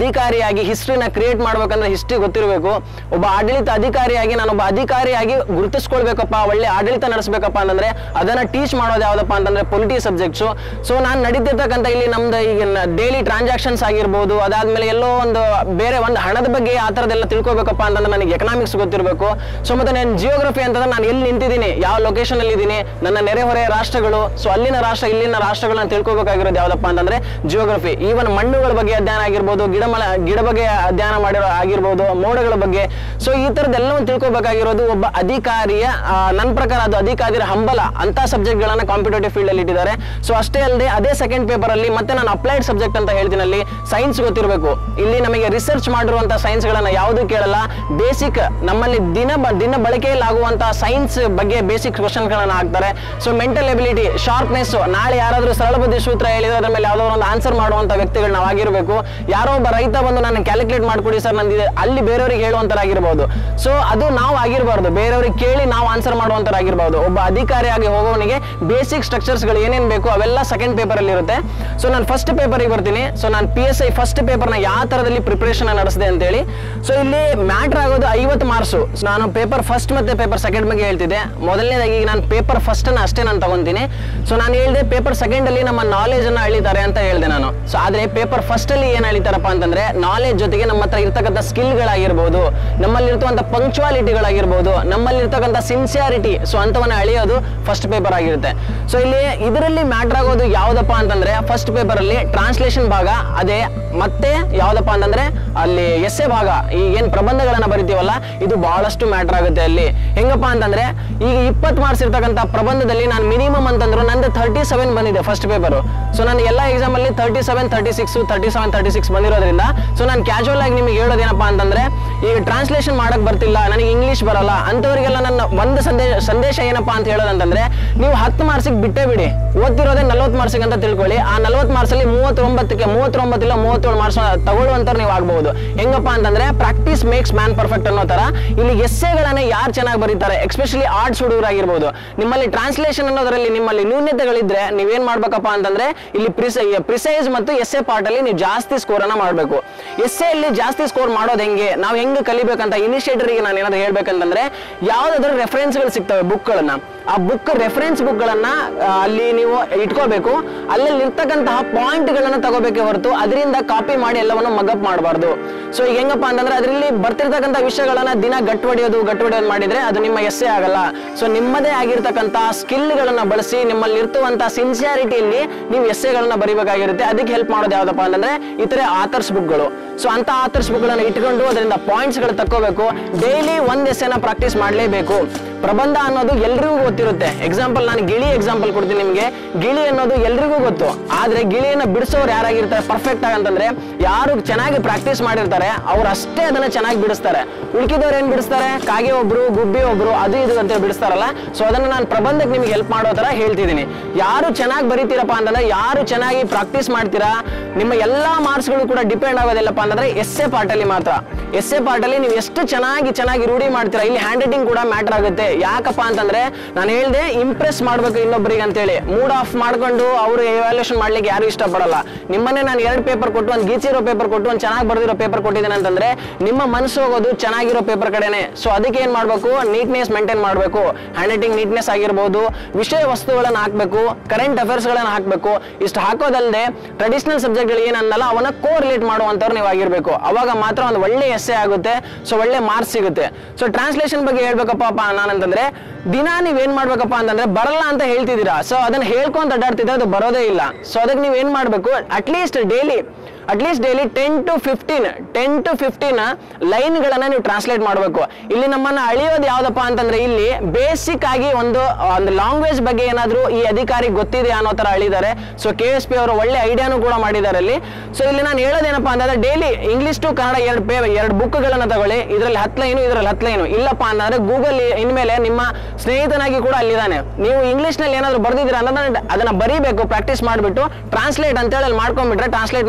ಅಧಿಕಾರಿಯಾಗಿ ಹಿಸ್ಟ್ರಿನ ಕ್ರಿಯೇಟ್ ಮಾಡ್ಬೇಕಂದ್ರೆ ಹಿಸ್ಟ್ರಿ ಗೊತ್ತಿರಬೇಕು ಒಬ್ಬ ಆಡಳಿತ ಅಧಿಕಾರಿಯಾಗಿ ನಾನೊಬ್ಬ ಅಧಿಕಾರಿಯಾಗಿ ಗುರುತಿಸ್ಕೊಳ್ಬೇಕಪ್ಪ ಒಳ್ಳೆ ಆಡಳಿತ ನಡೆಸಬೇಕಪ್ಪ ಅಂತಂದ್ರೆ ಅದನ್ನ ಟೀಚ್ ಮಾಡೋದು ಯಾವ್ದಪ್ಪ ಅಂತಂದ್ರೆ ಪೊಲಿಟಿ ಸಬ್ಜೆಕ್ಟ್ಸ್ ಸೊ ನಾನು ನಡೀತಿರ್ತಕ್ಕಂಥ ಇಲ್ಲಿ ನಮ್ದು ಈಗ ಡೈಲಿ ಟ್ರಾನ್ಸಾಕ್ಷನ್ಸ್ ಆಗಿರ್ಬೋದು ಅದಾದ್ಮೇಲೆ ಎಲ್ಲೋ ಒಂದು ಬೇರೆ ಒಂದು ಹಣದ ಬಗ್ಗೆ ಆ ಥರದ್ದೆಲ್ಲ ತಿಳ್ಕೊಬೇಕಪ್ಪ ಅಂತಂದ್ರೆ ನನಗೆ ಎಕನಾಮಿಕ್ಸ್ ಗೊತ್ತಿರಬೇಕು ಸೊ ಮತ್ತೆ ನಾನು ಜಿಯೋಗ್ರಫಿ ಅಂತಂದ್ರೆ ನಾನು ಎಲ್ಲಿ ನಿಂತಿದ್ದೀನಿ ಯಾವ ಲೊಕೇಶನ್ ಅಲ್ಲಿ ಇದ್ದೀನಿ ನನ್ನ ನೆರೆಹೊರೆ ರಾಷ್ಟ್ರಗಳು ಸೊ ಅಲ್ಲಿನ ರಾಷ್ಟ್ರ ಇಲ್ಲಿನ ರಾಷ್ಟ್ರಗಳನ್ನ ತಿಳ್ಕೊಬೇಕಾಗಿರೋದು ಯಾವ್ದಪ್ಪ ಅಂತಂದ್ರೆ ಜಿಯೋಗ್ರಫಿ ಈವನ್ ಮಣ್ಣುಗಳ ಬಗ್ಗೆ ಅಧ್ಯಯನ ಆಗಿರ್ಬೋದು ಗಿಡಮಲ ಗಿಡ ಬಗ್ಗೆ ಅಧ್ಯಯನ ಮಾಡಿರೋ ಆಗಿರ್ಬೋದು ಮೋಡಗಳ ಬಗ್ಗೆ ಸೊ ಈ ಥರದ್ದೆಲ್ಲವನ್ನು ತಿಳ್ಕೊಬೇಕಾಗಿರೋದು ಒಬ್ಬ ಅಧಿಕಾರಿಯ ಆ, ನನ್ನ ಪ್ರಕಾರ ಅದು ಅಧಿಕಾರಿಯ ಹಂಬಲ ಅಂತ ಸಬ್ಜೆಕ್ಟ್ ಗಳನ್ನ ಕಾಂಪಿಟೇಟಿವ್ ಫೀಲ್ಡ್ ಅಲ್ಲಿ ಇಟ್ಟಿದ್ದಾರೆ ಸೊ ಅಷ್ಟೇ ಅಲ್ಲದೆ ಅದೇ ಸೆಕೆಂಡ್ ಪೇಪರ್ ಅಲ್ಲಿ ಮತ್ತೆ ನಾನು ಅಪ್ಲೈಡ್ ಸಬ್ಜೆಕ್ಟ್ ಅಂತ ಹೇಳ್ತೀನಿ ಅಲ್ಲಿ ಸೈನ್ಸ್ ಗೊತ್ತಿರಬೇಕು ಇಲ್ಲಿ ನಮಗೆ ರಿಸರ್ಚ್ ಮಾಡಿರುವಂತಹ ಸೈನ್ಸ್ ಗಳನ್ನ ಯಾವುದು ಕೇಳಲ್ಲ ಬೇಸಿಕ್ ನಮ್ಮಲ್ಲಿ ದಿನ ಬ- ದಿನ ಬಳಕೆಯಲ್ಲಿ ಆಗುವಂತಹ ಸೈನ್ಸ್ ಬಗ್ಗೆ ಬೇಸಿಕ್ ಕ್ವಶನ್ ಗಳನ್ನ ಹಾಕ್ತಾರೆ ಸೊ ಮೆಂಟಲ್ ಎಬಿಲಿಟಿ ಶಾರ್ಪ್ನೆಸ್ ನಾಳೆ ಯಾರಾದ್ರೂ ಸರಳ ಬುದ್ಧಿ ಸೂತ್ರ ಹೇಳಿದ್ರೆ ಅದ್ರ ಮೇಲೆ ಯಾವ್ದೋ ಒಂದು ಆನ್ಸರ್ ಮಾಡುವಂತ ವ್ಯಕ್ತಿಗಳು ನಾವು ಆಗಿರ್ಬೇಕು ಯಾರೋ ಒಬ್ಬ ರೈತ ಬಂದು ನಾನು ಕ್ಯಾಲ್ಕುಲೇಟ್ ಮಾಡ್ಕೊಡಿ ಸರ್ ನಂದಿದೆ ಅಲ್ಲಿ ಬೇರೆಯವ್ರಿಗೆ ಹೇಳುವಂತರಾಗಿರ್ಬೋದು ಸೊ ಅದು ನಾವು ಆಗಿರಬಾರ್ದು ಬೇರೆಯವ್ರಿಗೆ ಕೇಳಿ ನಾವು ಆನ್ಸರ್ ಮಾಡುವಂತರಾಗಿರ್ಬೋದು ಒಬ್ಬ ಅಧಿಕಾರಿಯಾಗಿ ಹೋಗೋವನಿಗೆ ಬೇಸಿಕ್ ಸ್ಟ್ರಕ್ಚರ್ಸ್ ಗಳು ಏನೇನ್ ಬೇಕು ಅವೆಲ್ಲ ಸೆಕೆಂಡ್ ಪೇಪರ್ ಅಲ್ಲಿ ಇರುತ್ತೆ ಸೊ ನಾನು ಫಸ್ಟ್ ಪೇಪರ್ಗೆ ಬರ್ತೀನಿ ಸೊ ನಾನು ಪಿ ಎಸ್ ಐ ಫಸ್ಟ್ ಪೇಪರ್ನ ಯಾವ ತರದಲ್ಲಿ ಪ್ರಿಪರೇಷನ್ ನಡೆಸಿದೆ ಅಂತೇಳಿ ಸೊ ಇಲ್ಲಿ ಮ್ಯಾಟ್ರ್ ಆಗೋದು ಐವತ್ತು ಮಾರ್ಕ್ಸು ನಾನು ಪೇಪರ್ ಫಸ್ಟ್ ಮತ್ತೆ ಪೇಪರ್ ಸೆಕೆಂಡ್ ಬಗ್ಗೆ ಹೇಳ್ತಿದ್ದೆ ಮೊದಲನೇದಾಗಿ ಈಗ ನಾನು ಪೇಪರ್ ಫಸ್ಟ್ ಅನ್ನ ಅಷ್ಟೇ ನಾನು ತಗೊಂತೀನಿ ಸೊ ನಾನು ಹೇಳಿದೆ ಪೇಪರ್ ಸೆಕೆಂಡ್ ಅಲ್ಲಿ ನಮ್ಮ ನಾಲೆಜ್ ಅನ್ನ ಅಳಿತಾರೆ ಅಂತ ಹೇಳಿದೆ ನಾನು ಸೊ ಆದ್ರೆ ಪೇಪರ್ ಫಸ್ಟ್ ಅಲ್ಲಿ ಏನ್ ಅಳಿತಾರಪ್ಪ ಅಂತಂದ್ರೆ ನಾಲೆಜ್ ಜೊತೆಗೆ ನಮ್ಮ ಹತ್ರ ಇರ್ತಕ್ಕಂಥ ಸ್ಕಿಲ್ಗಳಾಗಿರ್ಬೋದು ನಮ್ಮಲ್ಲಿ ಇರ್ತಕ್ಕಂಥ ಪಂಕ್ಚುವಾಲಿಟಿಗಳಾಗಿರ್ಬೋದು ನಮ್ಮಲ್ಲಿ ಇರ್ತಕ್ಕಂಥ ಸಿನ್ಸಿಯಾರಿಟಿ ಸೊ ಅಂತವನ್ನ ಅಳಿಯೋದು ಫಸ್ಟ್ ಪೇಪರ್ ಆಗಿರುತ್ತೆ ಸೊ ಇಲ್ಲಿ ಇದರಲ್ಲಿ ಮ್ಯಾಟ್ರ್ ಆಗೋದು ಯಾವ್ದಪ್ಪ ಅಂತಂದ್ರೆ ಫಸ್ಟ್ ಪೇಪರ್ ಅಲ್ಲಿ ಟ್ರಾನ್ಸ್ಲೇಷನ್ ಭಾಗ ಅದೇ ಮತ್ತೆ ಯಾವ್ದಪ್ಪ ಅಂತಂದ್ರೆ ಅಲ್ಲಿ ಎಸ್ಸೆ ಭಾಗ ಈ ಏನ್ ಪ್ರಬಂಧಗಳನ್ನ ಬರಿತೀವಲ್ಲ ಇದು ಬಹಳಷ್ಟು ಮ್ಯಾಟರ್ ಆಗುತ್ತೆ ಅಲ್ಲಿ ಹೆಂಗಪ್ಪ ಅಂತಂದ್ರೆ ಈಗ ಇಪ್ಪತ್ತು ಮಾರ್ಕ್ಸ್ ಇರ್ತಕ್ಕಂಥ ಪ್ರಬಂಧದಲ್ಲಿ ನಾನು ಮಿನಿಮಮ್ ಅಂತಂದ್ರು ನಂದು ತರ್ಟಿ ಸೆವೆನ್ ಬಂದಿದೆ ಫಸ್ಟ್ ಪೇಪರ್ ಸೊ ನಾನು ಎಲ್ಲ ಎಕ್ಸಾಮ್ ಅಲ್ಲಿ thirty seven thirty six thirty seven thirty six ಬಂದಿರೋದ್ರಿಂದ ಸೊ ನಾನು ಕ್ಯಾಶುವಲ್ ಆಗಿ ನಿಮಗೆ ಹೇಳೋದೇನಪ್ಪ ಅಂತಂದ್ರೆ ಈಗ ಟ್ರಾನ್ಸ್ಲೇಷನ್ ಮಾಡಕ್ ಬರ್ತಿಲ್ಲ ನನಗೆ ಇಂಗ್ಲಿಷ್ ಬರಲ್ಲ ಅಂತವರಿಗೆಲ್ಲ ನನ್ನ ಒಂದು ಸಂದೇಶ ಸಂದೇಶ ಏನಪ್ಪಾ ಅಂತ ಹೇಳೋದಂತಂದ್ರೆ ನೀವು ಹತ್ತು ಮಾರ್ಕ್ಸಿಗೆ ಬಿಟ್ಟೇ ಬಿಡಿ ಓದ್ತಿರೋದೇ ನಲ್ವತ್ತು ಮಾರ್ಕ್ಸಿಗೆ ಅಂತ ತಿಳ್ಕೊಳ್ಳಿ ಆ ನಲ್ವತ್ತು ಮಾರ್ಕ್ಸ್ ಅಲ್ಲಿ ಮೂವತ್ತೊಂಬತ್ತಕ್ಕೆ ಮೂವತ್ತೊಂಬತ್ತು ಇಲ್ಲ ಮೂವತ್ತೇಳು ಮಾರ್ಕ್ಸ್ ತಗೊಳ್ಳುವಂತವ್ರು ನೀವು ಆಗ್ಬಹುದು ಹೆಂಗಪ್ಪ ಅಂತಂದ್ರೆ ಪ್ರಾಕ್ಟೀಸ್ ಮೇಕ್ಸ್ ಮ್ಯಾನ್ ಪರ್ಫೆಕ್ಟ್ ಅನ್ನೋ ತರ ಇಲ್ಲಿ ಎಸ್ಸೆಗಳನ್ನ ಯಾರು ಚೆನ್ನಾಗಿ ಬರೀತಾರೆ ಎಸ್ಪೆಷಲಿ ಆರ್ಟ್ಸ್ ಹುಡುಗರಾಗಿರ್ಬೋದು ನಿಮ್ಮಲ್ಲಿ ಟ್ರಾನ್ಸ್ಲೇಷನ್ ಅನ್ನೋದರಲ್ಲಿ ನಿಮ್ಮಲ್ಲಿ ನ್ಯೂನ್ಯತೆಗಳಿದ್ರೆ ನೀವೇನ್ ಮಾಡ್ಬೇಕಪ್ಪ ಅಂತಂದ್ರೆ ಇಲ್ಲಿ ಪ್ರಿಸೈಸ್ ಮತ್ತು ಎಸ್ಸೆ ಪಾರ್ಟ್ ಅಲ್ಲಿ ನೀವು ಜಾಸ್ತಿ ಸ್ಕೋರ್ ಅನ್ನ ಮಾಡಬೇಕು ಎಸ್ಸೆ ಅಲ್ಲಿ ಜಾಸ್ತಿ ಸ್ಕೋರ್ ಮಾಡೋದು ಹೆಂಗೆ ನಾವು ಹೆಂಗೆ ಕಲಿಬೇಕಂತ ಇನಿಷಿಯೇಟರ್ಗೆ ನಾನು ಏನಾದ್ರು ಹೇಳ್ಬೇಕಂತಂದ್ರೆ ಯಾವ್ದಾದ್ರು ರೆಫರೆನ್ಸ್ಗಳು ಸಿಗ್ತವೆ ಬುಕ್ಗಳನ್ನ ಆ ಬುಕ್ ರೆಫರೆನ್ಸ್ ಬುಕ್ಗಳನ್ನ ಅಲ್ಲಿ ನೀವು ಇಟ್ಕೋಬೇಕು ಅಲ್ಲಲ್ಲಿ ಇರ್ತಕ್ಕಂತಹ ಪಾಯಿಂಟ್ಗಳನ್ನ ತಗೋಬೇಕೆ ಹೊರತು ಅದರಿಂದ ಕಾಪಿ ಮಾಡಿ ಎಲ್ಲವನ್ನು ಮಗಪ್ ಮಾಡಬಾರ್ದು ಸೊ ಈಗ ಹೆಂಗಪ್ಪ ಅಂತಂದ್ರೆ ಅದರಲ್ಲಿ ಬರ್ತಿರ್ತಕ್ಕಂಥ ವಿಷಯಗಳನ್ನ ದಿನ ಗಟ್ಟು ಹೊಡೆಯೋದು ಗಟ್ಟು ಹೊಡೆಯೋದು ಮಾಡಿದ್ರೆ ಅದು ನಿಮ್ಮ ಎಸ್ಸೆ ಆಗಲ್ಲ ಸೊ ನಿಮ್ಮದೇ ಆಗಿರ್ತಕ್ಕಂಥ ಸ್ಕಿಲ್ಗಳನ್ನ ಬಳಸಿ ನಿಮ್ಮಲ್ಲಿ ಇರ್ತುವಂತ ಸಿನ್ಸಿಯಾರಿಟಿಯಲ್ಲಿ ನೀವು ಎಸ್ಸೆಗಳನ್ನ ಬರಿಬೇಕಾಗಿರುತ್ತೆ ಅದಕ್ಕೆ ಹೆಲ್ಪ್ ಮಾಡೋದು ಯಾವ್ದಪ್ಪ ಅಂತಂದ್ರೆ ಇತರೆ ಆಥರ್ಸ್ ಬುಕ್ಗಳು ಸೊ ಅಂತ ಆಥರ್ಸ್ ಬುಕ್ಗಳನ್ನ ಇಟ್ಕೊಂಡು ಅದರಿಂದ ಪಾಯಿಂಟ್ಸ್ಗಳು ತಕ್ಕೋಬೇಕು ಡೈಲಿ ಒಂದ್ ಎಸ್ಸೆನ ಪ್ರಾಕ್ಟೀಸ್ ಮಾಡಲೇಬೇಕು ಪ್ರಬಂಧ ಅನ್ನೋದು ಎಲ್ರಿಗೂ ಗೊತ್ತಿರುತ್ತೆ ಎಕ್ಸಾಂಪಲ್ ನಾನು ಗಿಳಿ ಎಕ್ಸಾಂಪಲ್ ಕೊಡ್ತೀನಿ ನಿಮಗೆ ಗಿಳಿ ಅನ್ನೋದು ಎಲ್ರಿಗೂ ಗೊತ್ತು ಆದ್ರೆ ಗಿಳಿಯನ್ನ ಬಿಡಿಸೋರು ಯಾರಾಗಿರ್ತಾರೆ ಪರ್ಫೆಕ್ಟ್ ಆಗಂತಂದ್ರೆ ಯಾರು ಚೆನ್ನಾಗಿ ಪ್ರಾಕ್ಟೀಸ್ ಮಾಡಿರ್ತಾರೆ ಅವ್ರು ಅಷ್ಟೇ ಅದನ್ನ ಚೆನ್ನಾಗಿ ಬಿಡಿಸ್ತಾರೆ ಉಳ್ಕಿದವ್ರು ಏನ್ ಬಿಡಿಸ್ತಾರೆ ಕಾಗೆ ಒಬ್ರು ಗುಬ್ಬಿ ಒಬ್ರು ಅದು ಇದು ಅಂತ ಬಿಡಿಸ್ತಾರಲ್ಲ ಸೊ ಅದನ್ನ ನಾನು ಪ್ರಬಂಧಕ್ಕೆ ನಿಮ್ಗೆ ಹೆಲ್ಪ್ ಮಾಡೋ ತರ ಹೇಳ್ತಿದ್ದೀನಿ ಯಾರು ಚೆನ್ನಾಗಿ ಬರೀತೀರಪ್ಪ ಅಂತಂದ್ರೆ ಯಾರು ಚೆನ್ನಾಗಿ ಪ್ರಾಕ್ಟೀಸ್ ಮಾಡ್ತೀರಾ ನಿಮ್ಮ ಎಲ್ಲಾ ಮಾರ್ಕ್ಸ್ಗಳು ಕೂಡ ಡಿಪೆಂಡ್ ಆಗೋದಿಲ್ಲಪ್ಪ ಅಂತಂದ್ರೆ ಎಸ್ಸೆ ಪಾರ್ಟ್ ಅಲ್ಲಿ ಮಾತ್ರ ಎಸ್ಸೆ ಪಾರ್ಟ್ ಅಲ್ಲಿ ನೀವು ಎಷ್ಟು ಚೆನ್ನಾಗಿ ಚೆನ್ನಾಗಿ ರೂಢಿ ಮಾಡ್ತೀರಾ ಇಲ್ಲಿ ಹ್ಯಾಂಡ್ ರೈಟಿಂಗ್ ಕೂಡ ಮ್ಯಾಟರ್ ಆಗುತ್ತೆ ಯಾಕಪ್ಪ ಅಂತಂದ್ರೆ ನಾನು ಹೇಳ್ದೆ ಇಂಪ್ರೆಸ್ ಮಾಡ್ಬೇಕು ಇನ್ನೊಬ್ಬರಿಗೆ ಅಂತೇಳಿ ಮೂಡ್ ಆಫ್ ಮಾಡ್ಕೊಂಡು ಅವರು ಎವ್ಯಾಲ್ಯೂಷನ್ ಮಾಡ್ಲಿಕ್ಕೆ ಯಾರು ಇಷ್ಟಪಡಲ್ಲ ನಿಮ್ಮನ್ನೇ ನಾನು ಎರಡು ಪೇಪರ್ ಕೊಟ್ಟು ಒಂದು ಗೀಚಿರೋ ಪೇಪರ್ ಕೊಟ್ಟು ಒಂದು ಚೆನ್ನಾಗಿ ಬರೆದಿರೋ ಪೇಪರ್ ಕೊಟ್ಟಿದ್ದೇನೆ ಅಂತಂದ್ರೆ ನಿಮ್ಮ ಮನಸ್ಸು ಹೋಗೋದು ಚೆನ್ನಾಗಿರೋ ಪೇಪರ್ ಕಡೆನೆ ಸೊ ಅದಕ್ಕೆ ಏನ್ ಮಾಡ್ಬೇಕು ನೀಟ್ನೆಸ್ ಮೇಂಟೈನ್ ಮಾಡಬೇಕು ಹ್ಯಾಂಡ್ ರೈಟಿಂಗ್ ನೀಟ್ನೆಸ್ ಆಗಿರ್ಬೋದು ವಿಷಯ ವಸ್ತುಗಳನ್ನ ಹಾಕ್ಬೇಕು ಕರೆಂಟ್ ಅಫೇರ್ಸ್ ಗಳನ್ನ ಹಾಕ್ಬೇಕು ಇಷ್ಟು ಹಾಕೋದಲ್ಲದೆ ಟ್ರೆಡಿಷನಲ್ ಸಬ್ಜೆಕ್ಟ್ಗಳು ಏನನ್ನಲ್ಲ ಅವನ್ನ ಕೋ ರಿಲೇಟ್ ಮಾಡುವಂತವ್ರು ನೀವು ಆಗಿರ್ಬೇಕು ಅವಾಗ ಮಾತ್ರ ಒಂದು ಒಳ್ಳೆ ಎಸ್ಸೆ ಆಗುತ್ತೆ ಸೊ ಒಳ್ಳೆ ಮಾರ್ಕ್ಸ್ ಸಿಗುತ್ತೆ ಸೊ ಟ್ರಾನ್ಸ್ಲೇಷನ್ ಬಗ್ಗೆ ಹೇಳ್ಬೇಕಪ್ಪ ನಾನಂತಂದ್ರೆ ದಿನ ನೀವ್ ಏನ್ ಮಾಡ್ಬೇಕಪ್ಪ ಅಂತಂದ್ರೆ ಬರಲ್ಲ ಅಂತ ಹೇಳ್ತಿದ್ದೀರಾ ಸೊ ಅದನ್ನ ಹೇಳ್ಕೊಂತ ಅಡ್ಡಾಡ್ತಿದ್ರೆ ಅದು ಬರೋದೇ ಇಲ್ಲ ಸೊ ಅದಕ್ಕೆ ನೀವ್ ಏನ್ ಮಾಡ್ಬೇಕು at least daily at least daily ten to fifteen ten to fifteen ಲೈನ್ಗಳನ್ನ ನೀವು ಟ್ರಾನ್ಸ್ಲೇಟ್ ಮಾಡಬೇಕು ಇಲ್ಲಿ ನಮ್ಮನ್ನ ಅಳಿಯೋದು ಯಾವ್ದಪ್ಪ ಅಂತಂದ್ರೆ ಇಲ್ಲಿ ಬೇಸಿಕ್ ಆಗಿ ಒಂದು ಒಂದು ಲ್ಯಾಂಗ್ವೇಜ್ ಬಗ್ಗೆ ಏನಾದ್ರೂ ಈ ಅಧಿಕಾರಿ ಗೊತ್ತಿದೆ ಅನ್ನೋ ತರ ಅಳಿದ್ದಾರೆ ಸೊ ಕೆ ಎಸ್ ಪಿ ಅವರು ಒಳ್ಳೆ ಐಡಿಯಾನು ಕೂಡ ಮಾಡಿದ್ದಾರೆ ಅಲ್ಲಿ ಸೊ ಇಲ್ಲಿ ನಾನು ಹೇಳೋದೇನಪ್ಪ ಅಂತಂದ್ರೆ ಡೈಲಿ ಇಂಗ್ಲಿಷ್ ಟು ಕನ್ನಡ ಎರಡು ಪೇ ಎರಡು ಬುಕ್ಗಳನ್ನ ತಗೊಳ್ಳಿ ಇದರಲ್ಲಿ ಹತ್ತು ಲೈನು ಇದರಲ್ಲಿ ಹತ್ತು ಲೈನು ಇಲ್ಲಪ್ಪ ಅಂತಂದ್ರೆ ಗೂಗಲ್ ಇನ್ಮೇಲೆ ನಿಮ್ಮ ಸ್ನೇಹಿತನಾಗಿ ಕೂಡ ಅಲ್ಲಿದ್ದಾನೆ ನೀವು ಇಂಗ್ಲಿಷ್ ನಲ್ಲಿ ಏನಾದ್ರು ಬರ್ದಿದ್ದೀರಾ ಅನ್ನೋದನ್ನ ಅದನ್ನ ಬರೀಬೇಕು ಪ್ರಾಕ್ಟೀಸ್ ಮಾಡಿಬಿಟ್ಟು ಟ್ರಾನ್ಸ್ಲೇಟ್ ಅಂತೇಳಿ ಅಲ್ಲಿ ಮಾಡ್ಕೊಂಡ್ಬಿಟ್ರೆ ಟ್ರಾನ್ಸ್ಲೇಟ್ ಮಾಡುತ್ತೆ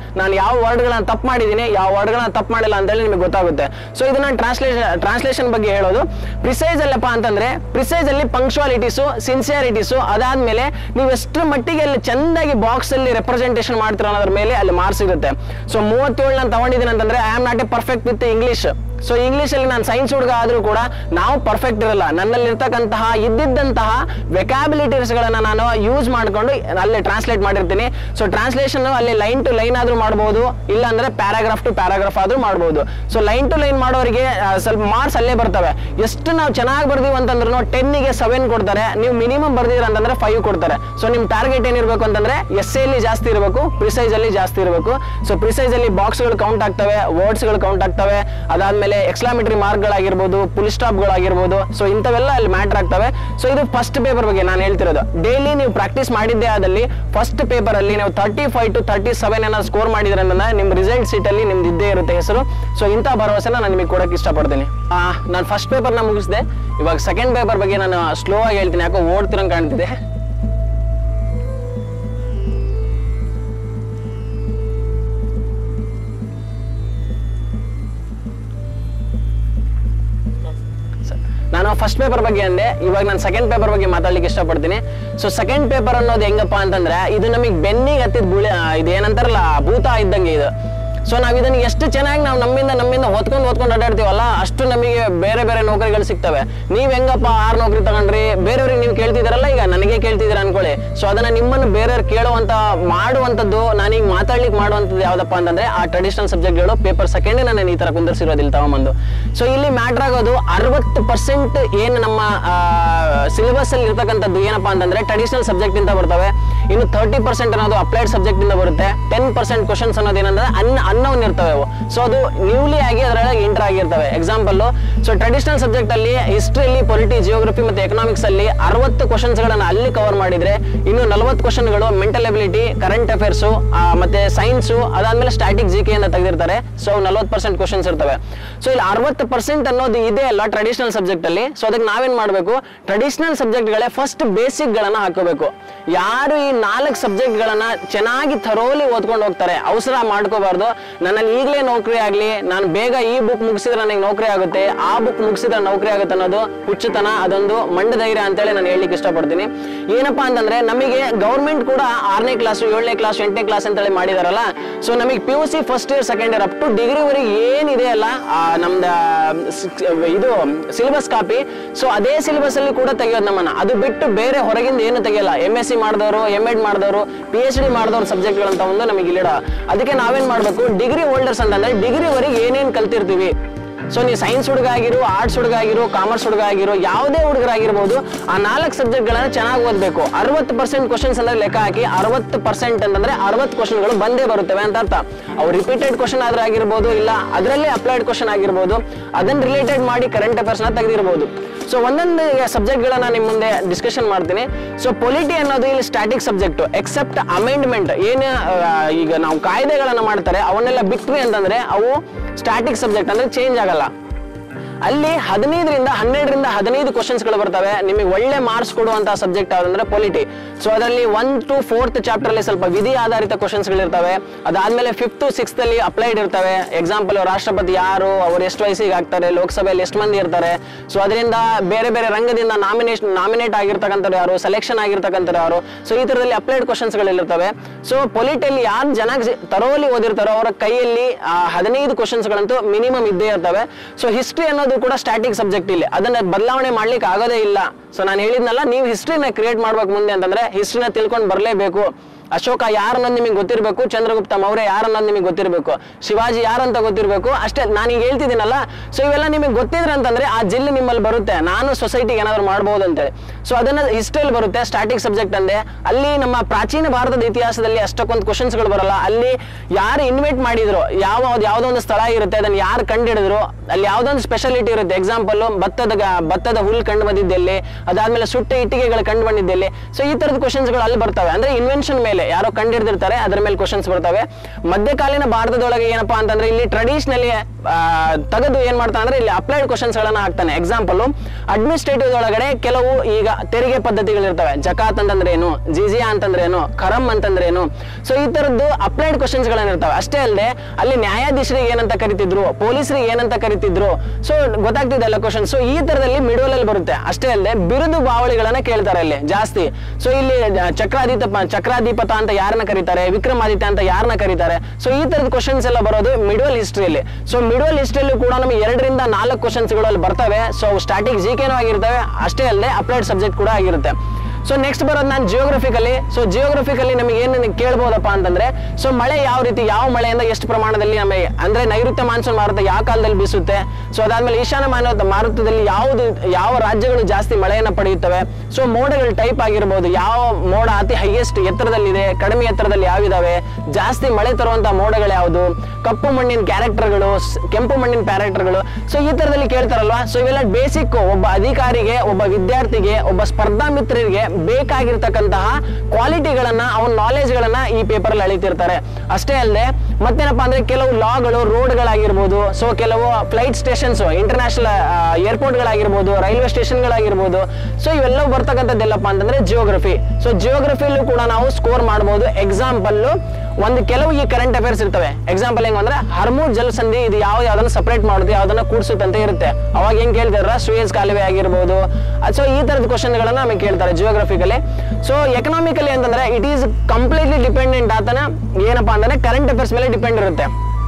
ನಾನು ಯಾವ ವರ್ಡ್ಗಳನ್ನ ತಪ್ಪು ಮಾಡಿದ್ದೀನಿ ಯಾವ ವರ್ಡ್ಗಳನ್ನ ತಪ್ಪು ಮಾಡಿಲ್ಲ ಅಂತೇಳಿ ನಿಮಗೆ ಗೊತ್ತಾಗುತ್ತೆ ಸೊ ಇದನ್ನ ಟ್ರಾನ್ಸ್ಲೇಷನ್ ಟ್ರಾನ್ಸ್ಲೇಷನ್ ಬಗ್ಗೆ ಹೇಳೋದು ಪ್ರಿಸೈಸ್ ಅಲ್ಲಪ್ಪ ಅಂತಂದ್ರೆ ಪ್ರಿಸೈಸ್ ಅಲ್ಲಿ ಪಂಕ್ಚುಯಾಲಿಟೀಸು ಸಿನ್ಸಿಯಾರಿಟೀಸು ಅದಾದ್ಮೇಲೆ ನೀವು ಎಷ್ಟು ಮಟ್ಟಿಗೆ ಅಲ್ಲಿ ಚೆಂದಾಗಿ ಬಾಕ್ಸ್ ಅಲ್ಲಿ ರೆಪ್ರೆಸೆಂಟೇಷನ್ ಮಾಡ್ತೀರ ಅನ್ನೋದ್ರ ಮೇಲೆ ಅಲ್ಲಿ ಮಾರ್ಕ್ಸ್ ಇರುತ್ತೆ ಸೊ ಮೂವತ್ತೇಳು ನಾನು ತಗೊಂಡಿದ್ದೀನಿ ಅಂತಂದ್ರೆ I am not a perfect with English so English ಅಲ್ಲಿ ನಾನು ಸೈನ್ಸ್ ಹುಡುಗ ಆದ್ರೂ ಕೂಡ ನಾವು ಪರ್ಫೆಕ್ಟ್ ಇರಲ್ಲ ನನ್ನಲ್ಲಿ ಇರ್ತಕ್ಕಂತಹ ಇದ್ದಿದ್ದಂತಹ ವೆಕ್ಯಾಬಿಲಿಟೀಸ್ ಗಳನ್ನ ನಾನು ಯೂಸ್ ಮಾಡ್ಕೊಂಡು ಅಲ್ಲಿ ಟ್ರಾನ್ಸ್ಲೇಟ್ ಮಾಡಿರ್ತೀನಿ ಸೊ ಟ್ರಾನ್ಸ್ಲೇಷನ್ ಅಲ್ಲಿ ಲೈನ್ ಟು ಲೈನ್ ಆದ್ರೂ ಮಾಡಬಹುದು ಇಲ್ಲ ಅಂದ್ರೆ ಪ್ಯಾರಾಗ್ರಾಫ್ ಟು ಪ್ಯಾರಾಗ್ರಾಫ್ ಆದ್ರೂ ಮಾಡಬಹುದು ಸೊ ಲೈನ್ ಟು ಲೈನ್ ಮಾಡೋರಿಗೆ ಆ, ಸ್ವಲ್ಪ ಮಾರ್ಕ್ಸ್ ಅಲ್ಲೇ ಬರ್ತವೆ ಎಷ್ಟು ನಾವು ಚೆನ್ನಾಗಿ ಬರ್ದೀವಿ ಅಂತಂದ್ರೂ ಟೆನ್ನಿಗೆ ಸೆವೆನ್ ಕೊಡ್ತಾರೆ ನೀವು ಮಿನಿಮಮ್ ಬರ್ದಿರ ಅಂತಂದ್ರೆ ಫೈವ್ ಕೊಡ್ತಾರೆ ಸೊ ನಿಮ್ ಟಾರ್ಗೆಟ್ ಏನಿರ್ಬೇಕು ಅಂತಂದ್ರೆ ಎಸ್ ಅಲ್ಲಿ ಜಾಸ್ತಿ ಇರಬೇಕು ಪ್ರಿಸೈಸ್ ಅಲ್ಲಿ ಜಾಸ್ತಿ ಇರಬೇಕು ಸೊ ಪ್ರಿಸೈಸ್ ಅಲ್ಲಿ ಬಾಕ್ಸ್ ಗಳು ಕೌಂಟ್ ಆಗ್ತವೆ ವರ್ಡ್ಸ್ ಗಳು ಕೌಂಟ್ ಆಗ್ತವೆ ಅದಾದ್ಮೇಲೆ ಎಕ್ಸ್ಲಾಮಿಟರಿ ಮಾರ್ಕ್ ಗಳಾಗಿರ್ಬೋದು ಫುಲ್ ಸ್ಟಾಪ್ ಗಳಾಗಿರ್ಬೋದು ಸೊ ಇಂಥವೆಲ್ಲ ಅಲ್ಲಿ ಮ್ಯಾಟರ್ ಆಗ್ತವೆ ಸೊ ಇದು ಫಸ್ಟ್ ಪೇಪರ್ ಬಗ್ಗೆ ನಾನು ಹೇಳ್ತಿರೋದು ಡೈಲಿ ನೀವು ಪ್ರಾಕ್ಟೀಸ್ ಮಾಡಿದ್ದೇ ಆದಲ್ಲಿ ಫಸ್ಟ್ ಪೇಪರ್ ಅಲ್ಲಿ ನೀವು thirty five to thirty seven ಏನೋ ಸ್ಕೋರ್ ಮಾಡಿದ್ರೆ ಅಂತಂದ್ರೆ ನಿಮ್ ರಿಸಲ್ಟ್ ಸೀಟ್ ಅಲ್ಲಿ ನಿಮ್ದು ಇದ್ದೇ ಇರುತ್ತೆ ಹೆಸರು ಸೊ ಇಂಥ ಭರವಸೆನ ನಾನು ನಿಮಗೆ ಕೊಡಕ್ಕೆ ಇಷ್ಟಪಡ್ತೀನಿ ನಾನು ಫಸ್ಟ್ ಪೇಪರ್ನ ಮುಗಿಸಿದೆ ಇವಾಗ ಸೆಕೆಂಡ್ ಪೇಪರ್ ಬಗ್ಗೆ ನಾನು ಸ್ಲೋ ಆಗಿ ಹೇಳ್ತೀನಿ ಯಾಕೋ ಓಡ್ತಿರಂಗ್ ಕಾಣ್ತಿದೆ ನಾನು ಫಸ್ಟ್ ಪೇಪರ್ ಬಗ್ಗೆ ಅಂದೆ ಇವಾಗ ನಾನು ಸೆಕೆಂಡ್ ಪೇಪರ್ ಬಗ್ಗೆ ಮಾತಾಡ್ಲಿಕ್ಕೆ ಇಷ್ಟಪಡ್ತೀನಿ ಸೊ ಸೆಕೆಂಡ್ ಪೇಪರ್ ಅನ್ನೋದು ಹೆಂಗಪ್ಪ ಅಂತಂದ್ರೆ ಇದು ನಮಗೆ ಬೆನ್ನಿಗೆ ಹತ್ತಿದ ಬುಳಿ ಆ, ಇದು ಏನಂತಾರಲ್ಲ ಭೂತ ಇದ್ದಂಗೆ ಇದು ಸೊ ನಾವು ಇದನ್ನ ಎಷ್ಟು ಚೆನ್ನಾಗಿ ನಾವು ನಮ್ಮಿಂದ ನಮ್ಮಿಂದ ಹೊತ್ಕೊಂಡು ಹೊತ್ಕೊಂಡು ಅಡ್ಡಾಡ್ತೀವಲ್ಲ ಅಷ್ಟು ನಮಗೆ ಬೇರೆ ಬೇರೆ ನೌಕರಿಗಳು ಸಿಗ್ತವೆ ನೀವ್ ಹೆಂಗಪ್ಪ ಆರು ನೌಕರಿ ತಗೊಂಡ್ರಿ ಬೇರೆಯವ್ರಿಗೆ ನೀವು ಕೇಳ್ತಿದ್ದೀರಲ್ಲ ಈಗ ನನಗೆ ಕೇಳ್ತಿದ್ದೀರ ಅನ್ಕೊಳ್ಳಿ ಸೊ ಅದನ್ನ ನಿಮ್ಮನ್ನು ಬೇರೆಯವ್ರು ಕೇಳುವಂತ ಮಾಡುವಂಥದ್ದು ನಾನೀಗ ಮಾತಾಡ್ಲಿಕ್ಕೆ ಮಾಡುವಂಥದ್ದು ಯಾವ್ದಪ್ಪ ಅಂತಂದ್ರೆ ಆ ಟ್ರೆಡಿಷನಲ್ ಸಬ್ಜೆಕ್ಟ್ಗಳು ಪೇಪರ್ ಸೆಕೆಂಡ್ ನಾನು ಈ ತರ ಕುಂದರ್ಸಿರೋದು ಇಲ್ಲಿ ತಗೊಂಬಂದು ಸೊ ಇಲ್ಲಿ ಮ್ಯಾಟ್ರ್ ಆಗೋದು ಅರವತ್ತು ಪರ್ಸೆಂಟ್ ಏನು ನಮ್ಮ ಸಿಲೆಬಸ್ ಅಲ್ಲಿ ಇರ್ತಕ್ಕಂಥದ್ದು ಏನಪ್ಪಾ ಅಂತಂದ್ರೆ ಟ್ರೆಡಿಷನಲ್ ಸಬ್ಜೆಕ್ಟ್ ಇಂದ ಬರ್ತವೆ ಇನ್ನು ತರ್ಟಿ ಪರ್ಸೆಂಟ್ ಅನ್ನೋದು ಅಪ್ಲೈಡ್ ಸಬ್ಜೆಕ್ಟ್ ಇಂದ ಬರುತ್ತೆ ಟೆನ್ ಪರ್ಸೆಂಟ್ ಕ್ವಶನ್ಸ್ ಅನ್ನೋದು ಏನಂದ್ರೆ ಅನ್ ಅನ್ನೋನ್ ಇರ್ತವೆ ಅವು ಸೊ ಅದು ನ್ಯೂಲಿ ಆಗಿ ಅದರೊಳಗೆ ಎಂಟರ್ ಆಗಿರ್ತವೆ ಎಕ್ಸಾಂಪಲ್ ಸೊ ಟ್ರೆಡಿಷನಲ್ ಸಬ್ಜೆಕ್ಟ್ ಅಲ್ಲಿ ಹಿಸ್ಟ್ರಿಯಲ್ಲಿ ಪೊಲಿಟಿ ಜಿಯೋಗ್ರಫಿ ಮತ್ತೆ ಎಕನಾಮಿಕ್ಸ್ ಅಲ್ಲಿ ಅರವತ್ತು ಕ್ವಶನ್ಸ್ ಗಳನ್ನ ಅಲ್ಲಿ ಕವರ್ ಮಾಡಿದ್ರೆ ಇನ್ನು ನಲವತ್ತು ಕ್ವಶನ್ಗಳು ಮೆಂಟಲ್ ಎಬಿಲಿಟಿ ಕರೆಂಟ್ ಅಫೇರ್ಸ್ ಮತ್ತೆ ಸೈನ್ಸ್ ಅದಾದ್ಮೇಲೆ ಸ್ಟ್ಯಾಟಿಕ್ ಜಿ ಇಂದ ತೆಗೆದಿರ್ತಾರೆ ಸೊ ನಲವತ್ತು ಪರ್ಸೆಂಟ್ ಕ್ವಶನ್ಸ್ ಇರ್ತವೆ ಸೊ ಇಲ್ಲಿ ಅರವತ್ತು ಪರ್ಸೆಂಟ್ ಅನ್ನೋದು ಇದೆ ಅಲ್ಲ ಟ್ರೆಡಿಷನಲ್ ಸಬ್ಜೆಕ್ಟ್ ಅಲ್ಲಿ ಸೊ ಅದಕ್ಕೆ ನಾವೇನ್ ಮಾಡಬೇಕು ಟ್ರೆಡಿಷನಲ್ ಸಬ್ಜೆಕ್ಟ್ ಗಳೇ ಫಸ್ಟ್ ಬೇಸಿಕ್ ಗಳನ್ನ ಹಾಕೋಬೇಕು ಯಾರು ಈ ನಾಲ್ಕು ಸಬ್ಜೆಕ್ಟ್ ಗಳನ್ನ ಚೆನ್ನಾಗಿ ಥರೋಲಿ ಓದ್ಕೊಂಡು ಹೋಗ್ತಾರೆ ಅವಸರ ಮಾಡ್ಕೋಬಾರ್ದು ನನ್ನಲ್ಲಿ ಈಗಲೇ ನೌಕರಿ ಆಗ್ಲಿ ನಾನು ಬೇಗ ಈ ಬುಕ್ ಮುಗಿಸಿದ್ರೆ ನನಗೆ ನೌಕರಿ ಆಗುತ್ತೆ ಆ ಬುಕ್ ಮುಗಿಸಿದ್ರೆ ನೌಕರಿ ಆಗುತ್ತೆ ಅನ್ನೋದು ಹುಚ್ಚುತನ ಅದೊಂದು ಮಂಡ ಧೈರ್ಯ ಅಂತೇಳಿ ನಾನು ಹೇಳಲಿಕ್ಕೆ ಇಷ್ಟಪಡ್ತೀನಿ ಏನಪ್ಪಾ ಅಂತಂದ್ರೆ ನಮಗೆ ಗೌರ್ಮೆಂಟ್ ಕೂಡ ಆರನೇ ಕ್ಲಾಸ್ ಏಳನೇ ಕ್ಲಾಸ್ ಎಂಟನೇ ಕ್ಲಾಸ್ ಅಂತೇಳಿ ಮಾಡಿದಾರಲ್ಲ ಸೊ ನಮಗೆ P U C first year second year up to ಡಿಗ್ರಿವರೆಗೆ ಏನಿದೆ ಅಲ್ಲ ಆ, ನಮ್ದು ಸ್- ಇದು ಸಿಲೆಬಸ್ ಕಾಪಿ ಸೊ ಅದೇ ಸಿಲೆಬಸ್ ಅಲ್ಲಿ ಕೂಡ ತೆಗೆಯೋದು ನಮ್ಮನ್ನ ಅದು ಬಿಟ್ಟು ಬೇರೆ ಹೊರಗಿಂದ ಏನು ತೆಗೆಯಲ್ಲ ಎಂ ಎಸ್ ಸಿ ಮಾಡಿದವರು ಎಂ ಎಡ್ ಮಾಡಿದವರು ಪಿ ಎಚ್ ಡಿ ಮಾಡಿದವ್ರ ಸಬ್ಜೆಕ್ಟ್ಗಳಂತ ಒಂದು ನಮಗೆ ಇಲ್ಲಿಡ ಅದಕ್ಕೆ ನಾವೇನ್ ಮಾಡಬೇಕು ಡಿಗ್ರಿ ಹೋಲ್ಡರ್ಸ್ ಅಂತಂದ್ರೆ ಡಿಗ್ರಿವರೆಗೆ ಏನೇನು ಕಲ್ತಿರ್ತೀವಿ ಸೊ ನೀವು ಸೈನ್ಸ್ ಹುಡುಗ ಆಗಿರು ಆರ್ಟ್ಸ್ ಹುಡುಗ ಆಗಿರು ಕಾಮರ್ಸ್ ಹುಡುಗ ಆಗಿರು ಯಾವುದೇ ಹುಡುಗರಾಗಿರ್ಬೋದು ಆ ನಾಲ್ಕು ಸಬ್ಜೆಕ್ಟ್ಗಳನ್ನ ಚೆನ್ನಾಗಿ ಓದಬೇಕು ಅರವತ್ತು ಪರ್ಸೆಂಟ್ ಕ್ವಶನ್ಸ್ ಅಂದ್ರೆ ಲೆಕ್ಕ ಹಾಕಿ ಅರವತ್ತು ಪರ್ಸೆಂಟ್ ಅಂತಂದ್ರೆ ಅರವತ್ತು ಕ್ವಶನ್ಗಳು ಬಂದೇ ಬರುತ್ತವೆ ಅಂತ ಅರ್ಥ ಅವು ರಿಪೀಟೆಡ್ ಕ್ವಶನ್ ಆದ್ರೆ ಆಗಿರ್ಬೋದು ಇಲ್ಲ ಅದರಲ್ಲೇ ಅಪ್ಲೈಡ್ ಕ್ವಶನ್ ಆಗಿರ್ಬೋದು ಅದನ್ನ ರಿಲೇಟೆಡ್ ಮಾಡಿ ಕರೆಂಟ್ ಅಫೇರ್ಸ್ನ ತೆಗೆದಿರ್ಬೋದು ಸೊ ಒಂದೊಂದು ಸಬ್ಜೆಕ್ಟ್ಗಳನ್ನ ನಿಮ್ಮ ಮುಂದೆ ಡಿಸ್ಕಷನ್ ಮಾಡ್ತೀನಿ ಸೊ ಪೊಲಿಟಿ ಅನ್ನೋದು ಇಲ್ಲಿ ಸ್ಟ್ಯಾಟಿಕ್ ಸಬ್ಜೆಕ್ಟ್ ಎಕ್ಸೆಪ್ಟ್ ಅಮೆಂಡ್ಮೆಂಟ್ ಏನು ಆ, ಈಗ ನಾವು ಕಾಯ್ದೆಗಳನ್ನ ಮಾಡ್ತಾರೆ ಅವನ್ನೆಲ್ಲ ಬಿಟ್ವಿ ಅಂತಂದ್ರೆ ಅವು ಸ್ಟ್ಯಾಟಿಕ್ ಸಬ್ಜೆಕ್ಟ್ ಅಂದ್ರೆ ಚೇಂಜ್ ಆಗಲ್ಲ ಅಲ್ಲಿ ಹದಿನೈದರಿಂದ ಹನ್ನೆರಡರಿಂದ ಹದಿನೈದು ಕ್ವಶನ್ಸ್ಗಳು ಬರ್ತವೆ ನಿಮಗೆ ಒಳ್ಳೆ ಮಾರ್ಕ್ಸ್ ಕೊಡುವಂತಹ ಸಬ್ಜೆಕ್ಟ್ ಯಾವ್ದಂದ್ರೆ ಪೊಲಿಟಿ ಸೊ ಅದರಲ್ಲಿ ಒನ್ ಟು ಫೋರ್ತ್ ಚಾಪ್ಟರ್ ಅಲ್ಲಿ ಸ್ವಲ್ಪ ವಿಧಿ ಆಧಾರಿತ ಕ್ವಶನ್ಸ್ಗಳು ಇರ್ತವೆ ಅದಾದ್ಮೇಲೆ ಫಿಫ್ತ್ ಸಿಕ್ಸ್ತ್ ಅಲ್ಲಿ ಅಪ್ಲೈಡ್ ಇರ್ತವೆ ಎಕ್ಸಾಂಪಲ್ ರಾಷ್ಟ್ರಪತಿ ಯಾರು ಅವ್ರು ಎಷ್ಟು ವಯಸ್ಸಿಗೆ ಆಗ್ತಾರೆ ಲೋಕಸಭೆಯಲ್ಲಿ ಎಷ್ಟು ಮಂದಿ ಇರ್ತಾರೆ ಸೊ ಅದರಿಂದ ಬೇರೆ ಬೇರೆ ರಂಗದಿಂದ ನಾಮಿನೇಷನ್ ನಾಮಿನೇಟ್ ಆಗಿರ್ತಕ್ಕಂಥವ್ರು ಯಾರು ಸೆಲೆಕ್ಷನ್ ಆಗಿರ್ತಕ್ಕಂಥವ್ರು ಯಾರು ಸೊ ಈ ತರದಲ್ಲಿ ಅಪ್ಲೈಡ್ ಕ್ವಶನ್ಸ್ಗಳು ಇರ್ತವೆ ಸೊ ಪೊಲಿಟಿಯಲ್ಲಿ ಯಾರು ಜನ ತರೋಲಿ ಓದಿರ್ತಾರೋ ಅವರ ಕೈಯಲ್ಲಿ ಆ, ಹದಿನೈದು ಕ್ವಶನ್ಸ್ಗಳಂತೂ ಮಿನಿಮಮ್ ಇದ್ದೇ ಇರ್ತವೆ ಸೊ ಹಿಸ್ಟ್ರಿ ಅನ್ನೋದು ಕೂಡ ಸ್ಟ್ಯಾಟಿಕ್ ಸಬ್ಜೆಕ್ಟ್ ಇಲ್ಲಿ ಅದನ್ನ ಬದಲಾವಣೆ ಮಾಡ್ಲಿಕ್ಕೆ ಆಗೋದೇ ಇಲ್ಲ ಸೊ ನಾನು ಹೇಳಿದ್ನಲ್ಲ ನೀವು ಹಿಸ್ಟ್ರಿನ ಕ್ರಿಯೇಟ್ ಮಾಡ್ಬೇಕು ಮುಂದೆ ಅಂತಂದ್ರೆ ಹಿಸ್ಟ್ರಿನ ತಿಳ್ಕೊಂಡು ಬರಲೇಬೇಕು ಅಶೋಕ ಯಾರನ್ನೋದು ನಿಮಗೆ ಗೊತ್ತಿರಬೇಕು ಚಂದ್ರಗುಪ್ತ ಮೌರ್ಯ ಯಾರನ್ನೋದು ನಿಮಗೆ ಗೊತ್ತಿರಬೇಕು ಶಿವಾಜಿ ಯಾರಂತ ಗೊತ್ತಿರಬೇಕು ಅಷ್ಟೇ ನಾನು ಈಗ ಹೇಳ್ತಿದ್ದೀನಲ್ಲ ಸೊ ಇವೆಲ್ಲ ನಿಮಗೆ ಗೊತ್ತಿದ್ರೆ ಅಂತಂದ್ರೆ ಆ ಜಿಲ್ಲೆ ನಿಮ್ಮಲ್ಲಿ ಬರುತ್ತೆ ನಾನು ಸೊಸೈಟಿಗೆ ಏನಾದ್ರು ಮಾಡ್ಬೋದು ಅಂತೇಳಿ ಸೊ ಅದನ್ನ ಹಿಸ್ಟ್ರಿಯಲ್ಲಿ ಬರುತ್ತೆ ಸ್ಟಾಟಿಕ್ ಸಬ್ಜೆಕ್ಟ್ ಅಂದೆ ಅಲ್ಲಿ ನಮ್ಮ ಪ್ರಾಚೀನ ಭಾರತದ ಇತಿಹಾಸದಲ್ಲಿ ಅಷ್ಟಕ್ಕೊಂದು ಕ್ವಶನ್ಸ್ಗಳು ಬರಲ್ಲ ಅಲ್ಲಿ ಯಾರು ಇನ್ವೈಟ್ ಮಾಡಿದ್ರು ಯಾವ ಯಾವುದೋ ಒಂದು ಸ್ಥಳ ಇರುತ್ತೆ ಅದನ್ನ ಯಾರು ಕಂಡಿಡಿದ್ರು ಅಲ್ಲಿ ಯಾವುದೋ ಒಂದು ಸ್ಪೆಷಾಲಿಟಿ ಇರುತ್ತೆ ಎಕ್ಸಾಂಪಲ್ ಭತ್ತದ ಗ- ಭತ್ತದ ಹುಲ್ ಕಂಡು ಬಂದಿದ್ದೆಲ್ಲಿ ಅದಾದ್ಮೇಲೆ ಸುಟ್ಟ ಇಟ್ಟಿಗೆಗಳು ಕಂಡು ಬಂದಿದ್ದೆಲ್ಲಿ ಸೊ ಈ ತರದ ಕ್ವಶನ್ಸ್ಗಳು ಅಲ್ಲಿ ಬರ್ತವೆ ಅಂದ್ರೆ ಇನ್ವೆನ್ಷನ್ ಮೇಲೆ ಮೇಲೆ ಯಾರೋ ಕಂಡಿಡ್ದಿರ್ತಾರೆ ಅದ್ರ ಮೇಲೆ ಕ್ವಶನ್ಸ್ ಬರ್ತವೆ ಮಧ್ಯಕಾಲೀನ ಭಾರತದೊಳಗೆ ಏನಪ್ಪಾ ಅಂತಂದ್ರೆ ಇಲ್ಲಿ ಟ್ರೆಡಿಷನಲಿ ತೆಗೆದು ಏನ್ ಮಾಡ್ತಾನೆ ಅಂದ್ರೆ ಇಲ್ಲಿ ಅಪ್ಲೈಡ್ ಕ್ವಶನ್ಸ್ ಗಳನ್ನ ಹಾಕ್ತಾನೆ ಎಕ್ಸಾಂಪಲ್ ಅಡ್ಮಿನಿಸ್ಟ್ರೇಟಿವ್ ಒಳಗಡೆ ಕೆಲವು ಈಗ ತೆರಿಗೆ ಪದ್ಧತಿಗಳಿರ್ತವೆ ಜಕಾತ್ ಅಂತಂದ್ರೆ ಏನು ಜಿಜಿಯಾ ಅಂತಂದ್ರೆ ಏನು ಖರಂ ಅಂತಂದ್ರೆ ಏನು ಸೊ ಈ ತರದ್ದು ಅಪ್ಲೈಡ್ ಕ್ವಶನ್ಸ್ ಗಳನ್ನಿರ್ತವೆ ಅಷ್ಟೇ ಅಲ್ಲದೆ ಅಲ್ಲಿ ನ್ಯಾಯಾಧೀಶರಿಗೆ ಏನಂತ ಕರಿತಿದ್ರು ಪೊಲೀಸರಿಗೆ ಏನಂತ ಕರಿತಿದ್ರು ಸೊ ಗೊತ್ತಾಗ್ತಿದೆ ಅಲ್ಲ ಕ್ವಶನ್ ಸೊ ಈ ತರದಲ್ಲಿ ಮಿಡಲ್ ಅಲ್ಲಿ ಬರುತ್ತೆ ಅಷ್ಟೇ ಅಲ್ಲದೆ ಬಿರುದು ಬಾವಳಿಗಳನ್ನ ಕೇಳ್ತಾರೆ ಅಲ್ಲಿ ಜಾಸ್ತಿ ಸೊ ಇಲ್ಲಿ ಚಕ್ರಾಧಿತ ಚಕ್ರಾಧಿಪತ ಅಂತ ಯಾರನ್ನ ಕರೀತಾರೆ ವಿಕ್ರಮಾದಿತ್ಯ ಅಂತ ಯಾರನ್ನ ಕರೀತಾರೆ ಸೊ ಈ ತರದ ಕ್ವಶನ್ಸ್ ಎಲ್ಲ ಬರೋದು ಮಿಡ್ವಲ್ ಹಿಸ್ಟ್ರಿಯಲ್ಲಿ ಸೊ ಮಿಡ್ವಲ್ ಹಿಸ್ಟ್ರಿಯಲ್ಲಿ ಕೂಡ ನಮಗೆ ಎರಡರಿಂದ ನಾಲ್ಕು ಕ್ವಶನ್ಸ್ ಗಳು ಅಲ್ಲಿ ಬರ್ತವೆ ಸೊ ಸ್ಟಾಟಿಕ್ ಜಿ ಕೆನೂ ಆಗಿರ್ತವೆ ಅಷ್ಟೇ ಅಲ್ಲದೆ ಅಪ್ಲೈಡ್ ಸಬ್ಜೆಕ್ಟ್ ಕೂಡ ಆಗಿರುತ್ತೆ ಸೊ ನೆಕ್ಸ್ಟ್ ಬರೋದು ನಾನು ಜಿಯೋಗ್ರಫಿಕಲಿ ಸೊ ಜಿಯೋಗ್ರಫಿಕಲಿ ನಮಗೆ ಏನು ಕೇಳ್ಬೋದಪ್ಪ ಅಂತಂದ್ರೆ ಸೊ ಮಳೆ ಯಾವ ರೀತಿ ಯಾವ ಮಳೆಯಿಂದ ಎಷ್ಟು ಪ್ರಮಾಣದಲ್ಲಿ ನಮಗೆ ಅಂದ್ರೆ ನೈಋತ್ಯ ಮಾನ್ಸೂನ್ ಮಾರುತ ಯಾವ ಕಾಲದಲ್ಲಿ ಬೀಸುತ್ತೆ ಸೊ ಅದಾದ್ಮೇಲೆ ಈಶಾನ್ಯ ಮಾನ ಮಾರುತದಲ್ಲಿ ಯಾವುದು ಯಾವ ರಾಜ್ಯಗಳು ಜಾಸ್ತಿ ಮಳೆಯನ್ನು ಪಡೆಯುತ್ತವೆ ಸೊ ಮೋಡಗಳ ಟೈಪ್ ಆಗಿರ್ಬೋದು ಯಾವ ಮೋಡ ಅತಿ ಹೈಯೆಸ್ಟ್ ಎತ್ತರದಲ್ಲಿದೆ ಕಡಿಮೆ ಎತ್ತರದಲ್ಲಿ ಯಾವಿದಾವೆ ಜಾಸ್ತಿ ಮಳೆ ತರುವಂತಹ ಮೋಡಗಳು ಯಾವುದು ಕಪ್ಪು ಮಣ್ಣಿನ ಕ್ಯಾರೆಕ್ಟರ್ಗಳು ಕೆಂಪು ಮಣ್ಣಿನ ಕ್ಯಾರೆಕ್ಟರ್ಗಳು ಸೊ ಈ ತರದಲ್ಲಿ ಕೇಳ್ತಾರಲ್ವಾ ಸೊ ಇವೆಲ್ಲ ಬೇಸಿಕ್ ಒಬ್ಬ ಅಧಿಕಾರಿಗೆ ಒಬ್ಬ ವಿದ್ಯಾರ್ಥಿಗೆ ಒಬ್ಬ ಸ್ಪರ್ಧಾ ಮಿತ್ರರಿಗೆ ಬೇಕಾಗಿರ್ತಕ್ಕಂತಹ ಕ್ವಾಲಿಟಿಗಳನ್ನ ಅವನ ನಾಲೆಜ್ಗಳನ್ನ ಈ ಪೇಪರ್ ಅಲ್ಲಿ ಅಳಿತಿರ್ತಾರೆ ಅಷ್ಟೇ ಅಲ್ಲದೆ ಮತ್ತೇನಪ್ಪಾ ಅಂದ್ರೆ ಕೆಲವು ಲಾಗಳು ರೋಡ್ಗಳಾಗಿರ್ಬೋದು ಸೊ ಕೆಲವು ಫ್ಲೈಟ್ ಸ್ಟೇಷನ್ಸ್ ಇಂಟರ್ನ್ಯಾಷನಲ್ ಏರ್ಪೋರ್ಟ್ಗಳಾಗಿರ್ಬೋದು ರೈಲ್ವೆ ಸ್ಟೇಷನ್ಗಳಾಗಿರ್ಬೋದು ಸೊ ಇವೆಲ್ಲವೂ ಬರ್ತಕ್ಕಂಥದ್ದೆಲ್ಲಪ್ಪ ಅಂತಂದ್ರೆ ಜಿಯೋಗ್ರಫಿ ಸೊ ಜಿಯೋಗ್ರಫಿಯಲ್ಲೂ ಕೂಡ ನಾವು ಸ್ಕೋರ್ ಮಾಡ್ಬೋದು ಎಕ್ಸಾಂಪಲ್ ಒಂದು ಕೆಲವು ಈ ಕರೆಂಟ್ ಅಫೇರ್ಸ್ ಇರ್ತವೆ ಎಕ್ಸಾಂಪಲ್ ಹೆಂಗ್ ಅಂದ್ರೆ ಹರ್ಮೂರ್ ಜಲಸಂಧಿ ಇದು ಯಾವ ಯಾವ್ದನ್ನ ಸಪರೇಟ್ ಮಾಡುದು ಯಾವ್ದನ್ನ ಕೂಡಿಸುತ್ತಂತ ಇರುತ್ತೆ ಅವಾಗ ಹೆಂಗ್ ಕೇಳ್ತಾರ ಸುಯೇಜ್ ಕಾಲುವೆ ಆಗಿರ್ಬೋದು ಸೊ ಈ ತರದ ಕ್ವಶನ್ಗಳನ್ನ ನಮಗೆ ಕೇಳ್ತಾರೆ ಜಿಯೋಗ್ರಫಿಕಲಿ ಸೊ ಎಕನಾಮಿಕಲಿ ಅಂತಂದ್ರೆ ಇಟ್ ಈಸ್ ಕಂಪ್ಲೀಟ್ಲಿ ಡಿಪೆಂಡೆಂಟ್ ಆತನ ಏನಪ್ಪಾ ಅಂತಂದ್ರೆ ಕರೆಂಟ್ ಅಫೇರ್ಸ್ ಮೇಲೆ ಡಿಪೆಂಡ್ ಇರುತ್ತೆ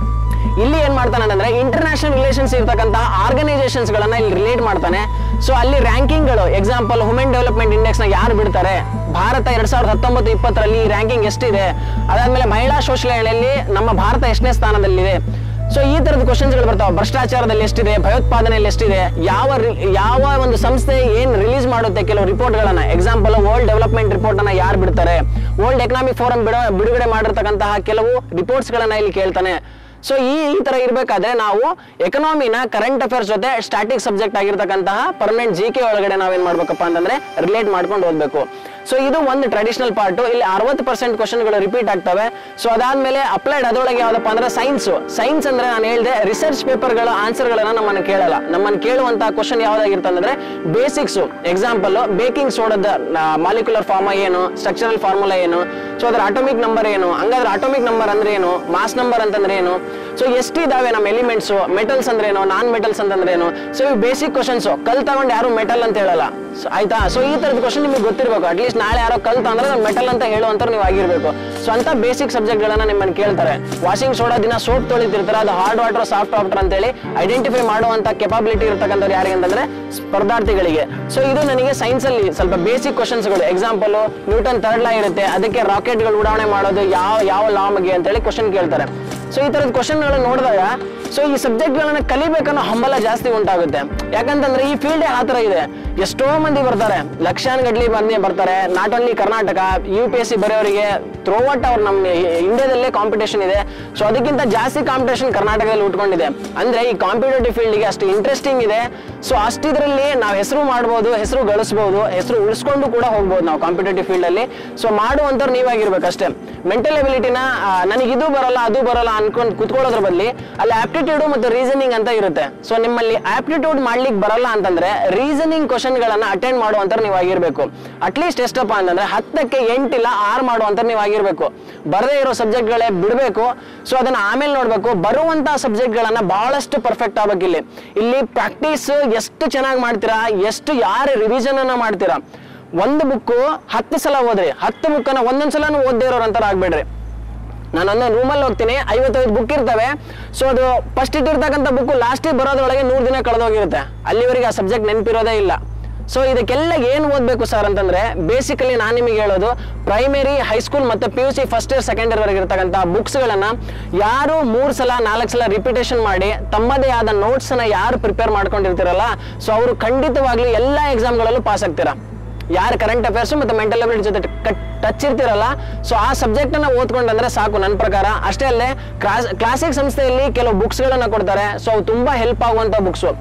ಇಲ್ಲಿ ಏನ್ ಮಾಡ್ತಾನೆ ಅಂತಂದ್ರೆ ಇಂಟರ್ನ್ಯಾಷನಲ್ ರಿಲೇಷನ್ಸ್ ಇರ್ತಕ್ಕಂತಹ ಆರ್ಗನೈಸೇಷನ್ಸ್ ಗಳನ್ನ ಇಲ್ಲಿ ರಿಲೇಟ್ ಮಾಡ್ತಾನೆ ಸೊ ಅಲ್ಲಿ ರ್ಯಾಂಕಿಂಗ್ ಗಳು ಎಕ್ಸಾಂಪಲ್ ಹ್ಯೂಮನ್ ಡೆವಲಪ್ಮೆಂಟ್ ಇಂಡೆಕ್ಸ್ ನ ಯಾರು ಬಿಡ್ತಾರೆ ಭಾರತ ಎರಡ್ ಸಾವಿರದ ಹತ್ತೊಂಬತ್ತು ಇಪ್ಪತ್ತರಲ್ಲಿ ರ್ಯಾಂಕಿಂಗ್ ಎಷ್ಟಿದೆ ಅದಾದ್ಮೇಲೆ ಮಹಿಳಾ ಶೋಷಣೆಯಲ್ಲಿ ನಮ್ಮ ಭಾರತ ಎಷ್ಟನೇ ಸ್ಥಾನದಲ್ಲಿದೆ ಸೊ ಈ ತರದ ಕ್ವಶನ್ಸ್ ಗಳು ಬರ್ತಾವೆ ಭ್ರಷ್ಟಾಚಾರದಲ್ಲಿ ಎಷ್ಟಿದೆ ಭಯೋತ್ಪಾದನೆಯಲ್ಲಿ ಎಷ್ಟಿದೆ ಯಾವ ರಿ- ಯಾವ ಒಂದು ಸಂಸ್ಥೆ ಏನ್ ರಿಲೀಸ್ ಮಾಡುತ್ತೆ ಕೆಲವು ರಿಪೋರ್ಟ್ ಗಳನ್ನ ಎಕ್ಸಾಂಪಲ್ ವರ್ಲ್ಡ್ ಡೆವಲಪ್ಮೆಂಟ್ ರಿಪೋರ್ಟ್ ಅನ್ನ ಯಾರು ಬಿಡ್ತಾರೆ ವರ್ಲ್ಡ್ ಎಕನಾಮಿಕ್ ಫೋರಂ ಬಿಡೋ ಬಿಡುಗಡೆ ಮಾಡಿರ್ತಕ್ಕಂತಹ ಕೆಲವು ರಿಪೋರ್ಟ್ಸ್ ಗಳನ್ನ ಇಲ್ಲಿ ಕೇಳ್ತಾನೆ ಸೊ ಈ ಈ ತರ ಇರಬೇಕಾದ್ರೆ ನಾವು ಎಕನಾಮಿನ ಕರೆಂಟ್ ಅಫೇರ್ಸ್ ಜೊತೆ ಸ್ಟಾಟಿಕ್ ಸಬ್ಜೆಕ್ಟ್ ಆಗಿರ್ತಕ್ಕಂತಹ ಪರ್ಮನೆಂಟ್ ಜಿ ಕೆ ಒಳಗಡೆ ನಾವೇನ್ ಮಾಡ್ಬೇಕಪ್ಪ ಅಂತಂದ್ರೆ ರಿಲೇಟ್ ಮಾಡ್ಕೊಂಡು ಓದ್ಬೇಕು ಸೊ ಇದು ಒಂದು ಟ್ರೆಡಿಷನಲ್ ಪಾರ್ಟ್ ಇಲ್ಲಿ ಅರವತ್ತು ಪರ್ಸೆಂಟ್ ಕ್ವಶನ್ಗಳು ರಿಪೀಟ್ ಆಗ್ತವೆ ಸೊ ಅದಾದ್ಮೇಲೆ ಅಪ್ಲೈಡ್ ಅದರೊಳಗೆ ಯಾವ್ದಪ್ಪ ಅಂದ್ರೆ ಸೈನ್ಸ್ ಸೈನ್ಸ್ ಅಂದ್ರೆ ನಾನು ಹೇಳಿದೆ ರಿಸರ್ಚ್ ಪೇಪರ್ಗಳ ಆನ್ಸರ್ಗಳನ್ನ ನಮ್ಮನ್ನು ಕೇಳಲ್ಲ ನಮ್ಮನ್ನು ಕೇಳುವಂತಹ ಕ್ವಶನ್ ಯಾವ್ದಾಗಿರ್ತಂದ್ರೆ ಬೇಸಿಕ್ಸ್ ಎಕ್ಸಾಂಪಲ್ ಬೇಕಿಂಗ್ ಸೋಡದ ಮಾಲಿಕ್ಯುಲರ್ ಫಾರ್ಮ ಏನು ಸ್ಟ್ರಕ್ಚರಲ್ ಫಾರ್ಮುಲಾ ಏನು ಸೊ ಅದರ ಅಟೋಮಿಕ್ ನಂಬರ್ ಏನು ಹಂಗಾದ್ರೆ ಅಟೋಮಿಕ್ ನಂಬರ್ ಅಂದ್ರೆ ಏನು ಮಾಸ್ ನಂಬರ್ ಅಂತಂದ್ರೆ ಏನು ಸೊ ಎಷ್ಟು ಇದಾವೆ ನಮ್ಮ ಎಲಿಮೆಂಟ್ಸ್ ಮೆಟಲ್ಸ್ ಅಂದ್ರೆ ಏನು ನಾನ್ ಮೆಟಲ್ಸ್ ಅಂತಂದ್ರೆ ಏನು ಸೊ ಇವು ಬೇಸಿಕ್ ಕ್ವಶನ್ಸ್ ಕಲ್ ತಗೊಂಡು ಯಾರು ಮೆಟಲ್ ಅಂತ ಹೇಳಲ್ಲ So, ಆಯ್ತಾ ಸೊ ಈ ತರದ ಕ್ವಶನ್ ನಿಮಗೆ ಗೊತ್ತಿರಬೇಕು ಅಟ್ಲೀಸ್ಟ್ ನಾಳೆ ಯಾರೋ ಕಲ್ತ ಅಂದ್ರೆ ಮೆಟಲ್ ಅಂತ ಹೇಳುವಂತ ನೀವು ಆಗಿರ್ಬೇಕು ಸೊ ಅಂತ ಬೇಸಿಕ್ ಸಬ್ಜೆಕ್ಟ್ ಗಳನ್ನ ನಿಮ್ಮನ್ನು ಕೇಳ್ತಾರೆ ವಾಷಿಂಗ್ ಸೋಡಾ ದಿನ ಸೋಪ್ ತೊಳಿತಿರ್ತಾರೆ ಅದು ಹಾರ್ಡ್ ವಾಟರ್ ಸಾಫ್ಟ್ ವಾಟರ್ ಅಂತ ಹೇಳಿ ಐಡೆಂಟಿಫೈ ಮಾಡುವಂತ ಕೆಪಾಬಿಲಿಟಿ ಇರ್ತಕ್ಕಂಥವ್ರು ಯಾರಿಗೆ ಅಂತಂದ್ರೆ ಸ್ಪರ್ಧಾರ್ಥಿಗಳಿಗೆ ಸೊ ಇದು ನನಗೆ ಸೈನ್ಸ್ ಅಲ್ಲಿ ಸ್ವಲ್ಪ ಬೇಸಿಕ್ ಕ್ವಶನ್ಸ್ಗಳು ಎಕ್ಸಾಂಪಲ್ ನ್ಯೂಟನ್ ಥರ್ಡ್ ಲಾ ಇರುತ್ತೆ ಅದಕ್ಕೆ ರಾಕೆಟ್ಗಳು ಉಡಾವಣೆ ಮಾಡೋದು ಯಾವ ಯಾವ ಲಾ ಬಗ್ಗೆ ಅಂತ ಹೇಳಿ ಕ್ವಶನ್ ಕೇಳ್ತಾರೆ ಸೊ ಈ ತರದ ಕ್ವಶನ್ಗಳನ್ನ ನೋಡಿದಾಗ ಸೊ ಈ ಸಬ್ಜೆಕ್ಟ್ಗಳನ್ನ ಕಲಿಬೇಕನ್ನೋ ಹಂಬಲ ಜಾಸ್ತಿ ಉಂಟಾಗುತ್ತೆ ಯಾಕಂತಂದ್ರೆ ಈ ಫೀಲ್ಡ್ ಆ ಥರ ಇದೆ ಎಷ್ಟೋ ಮಂದಿ ಬರ್ತಾರೆ ಲಕ್ಷಾನುಗಟ್ಲೆ ಮಂದಿ ಬರ್ತಾರೆ not only Karnataka U P S C ಬರೆಯೋರಿಗೆ ಥ್ರೋವಟ್ ಅವ್ರು ನಮ್ಮ ಇಂಡಿಯಾದಲ್ಲೇ ಕಾಂಪಿಟೇಷನ್ ಇದೆ ಸೊ ಅದಕ್ಕಿಂತ ಜಾಸ್ತಿ ಕಾಂಪಿಟೇಷನ್ ಕರ್ನಾಟಕದಲ್ಲಿ ಉಟ್ಕೊಂಡಿದೆ ಅಂದ್ರೆ ಈ ಕಾಂಪಿಟೇಟಿವ್ ಫೀಲ್ಡ್ಗೆ ಅಷ್ಟು ಇಂಟ್ರೆಸ್ಟಿಂಗ್ ಇದೆ ಸೊ ಅಷ್ಟಿದ್ರಲ್ಲಿ ನಾವು ಹೆಸರು ಮಾಡ್ಬೋದು ಹೆಸರು ಗಳಿಸ್ಬೋದು ಹೆಸರು ಉಳಿಸ್ಕೊಂಡು ಕೂಡ ಹೋಗ್ಬೋದು ನಾವು ಕಾಂಪಿಟೇಟಿವ್ ಫೀಲ್ಡ್ ಅಲ್ಲಿ ಸೊ ಮಾಡುವಂಥವ್ರು ನೀವಾಗಿರ್ಬೇಕು ಅಷ್ಟೇ ಮೆಂಟಲ್ ಎಬಿಲಿಟಿನ ನನಗೆ ಇದು ಬರಲ್ಲ ಅದು ಬರಲ್ಲ ಅನ್ಕೊಂಡು ಕುತ್ಕೊಳ್ಳೋದ್ರ ಬದಲಿ ಅಲ್ಲಿ ಆಪ್ಟಿಟ್ಯೂಡ್ ಮತ್ತು ರೀಸನಿಂಗ್ ಅಂತ ಇರುತ್ತೆ ಸೊ ನಿಮ್ಮಲ್ಲಿ ಆಪ್ಟಿಟ್ಯೂಡ್ ಮಾಡ್ಲಿಕ್ಕೆ ಬರಲ್ಲ ಅಂತಂದ್ರೆ ರೀಸನಿಂಗ್ ಕ್ವಶನ್ ಗಳನ್ನ ಅಟೆಂಡ್ ಮಾಡುವಂತ ನೀವು ಆಗಿರ್ಬೇಕು ಅಟ್ಲೀಸ್ಟ್ ಎಷ್ಟಪ್ಪ ಅಂತಂದ್ರೆ ಹತ್ತಕ್ಕೆ ಎಂಟಿಲ್ಲ ಆರು ಮಾಡುವಂತ ನೀವು ಆಗಿರ್ಬೇಕು ಬರದೇ ಇರೋ ಸಬ್ಜೆಕ್ಟ್ ಗಳೇ ಬಿಡಬೇಕು ಸೊ ಅದನ್ನ ಆಮೇಲೆ ನೋಡ್ಬೇಕು ಬರುವಂತಹ ಸಬ್ಜೆಕ್ಟ್ ಗಳನ್ನ ಬಹಳಷ್ಟು ಪರ್ಫೆಕ್ಟ್ ಆಗ್ಬೇಕು ಇಲ್ಲಿ ಇಲ್ಲಿ ಪ್ರಾಕ್ಟೀಸ್ ಎಷ್ಟು ಚೆನ್ನಾಗಿ ಮಾಡ್ತೀರಾ ಎಷ್ಟು ಯಾರು ರಿವಿಷನ್ ಅನ್ನ ಮಾಡ್ತೀರಾ ಒಂದು ಬುಕ್ ಹತ್ತು ಸಲ ಓದ್ರಿ ಹತ್ತು ಬುಕ್ಕನ್ನ ಒಂದೊಂದ್ ಸಲ ಓದ್ದೇ ಇರೋರಂತರ ಆಗ್ಬೇಡ್ರಿ ನಾನು ಒಂದೊಂದು ರೂಮಲ್ಲಿ ಹೋಗ್ತೀನಿ ಐವತ್ತೈದು ಬುಕ್ ಇರ್ತವೆ ಸೊ ಅದು ಫಸ್ಟ್ ಇಟ್ಟಿರ್ತಕ್ಕಂಥ ಬುಕ್ ಲಾಸ್ಟಿಗೆ ಬರೋದ್ರೊಳಗೆ ನೂರು ದಿನ ಕಳೆದೋಗಿರುತ್ತೆ ಅಲ್ಲಿವರೆಗೆ ಆ ಸಬ್ಜೆಕ್ಟ್ ನೆನಪಿರೋದೇ ಇಲ್ಲ ಸೊ ಇದಕ್ಕೆಲ್ಲ ಏನು ಓದಬೇಕು ಸರ್ ಅಂತಂದ್ರೆ ಬೇಸಿಕಲಿ ನಾನು ನಿಮಗೆ ಹೇಳೋದು ಪ್ರೈಮರಿ ಹೈಸ್ಕೂಲ್ ಮತ್ತು P U C first year second year ವರೆಗೆ ಇರ್ತಕ್ಕಂಥ ಬುಕ್ಸ್ಗಳನ್ನ ಯಾರು ಮೂರು ಸಲ ನಾಲ್ಕು ಸಲ ರಿಪಿಟೇಷನ್ ಮಾಡಿ ತಮ್ಮದೇ ಆದ ನೋಟ್ಸನ್ನ ಯಾರು ಪ್ರಿಪೇರ್ ಮಾಡ್ಕೊಂಡಿರ್ತೀರಲ್ಲ ಸೊ ಅವರು ಖಂಡಿತವಾಗ್ಲೂ ಎಲ್ಲ ಎಕ್ಸಾಮ್ಗಳಲ್ಲೂ ಪಾಸ್ ಆಗ್ತೀರಾ ಯಾರು ಕರೆಂಟ್ ಅಫೇರ್ಸ್ ಮತ್ತು ಮೆಂಟಲ್ ಅಬಿಲಿಟಿ ಜೊತೆ ಟಚ್ ಇರ್ತಿರಲ್ಲ ಸೊ ಆ ಸಬ್ಜೆಕ್ಟ್ ಅನ್ನ ಓದ್ಕೊಂಡಂದ್ರೆ ಸಾಕು ನನ್ನ ಪ್ರಕಾರ ಅಷ್ಟೇ ಅಲ್ಲೇ ಕ್ಲಾಸ್ ಕ್ಲಾಸಿಕ್ ಸಂಸ್ಥೆಯಲ್ಲಿ ಕೆಲವು ಬುಕ್ಸ್ಗಳನ್ನ ಕೊಡ್ತಾರೆ ಸೊ ಅವು ತುಂಬಾ ಹೆಲ್ಪ್ ಆಗುವಂತ ಬುಕ್ಸ್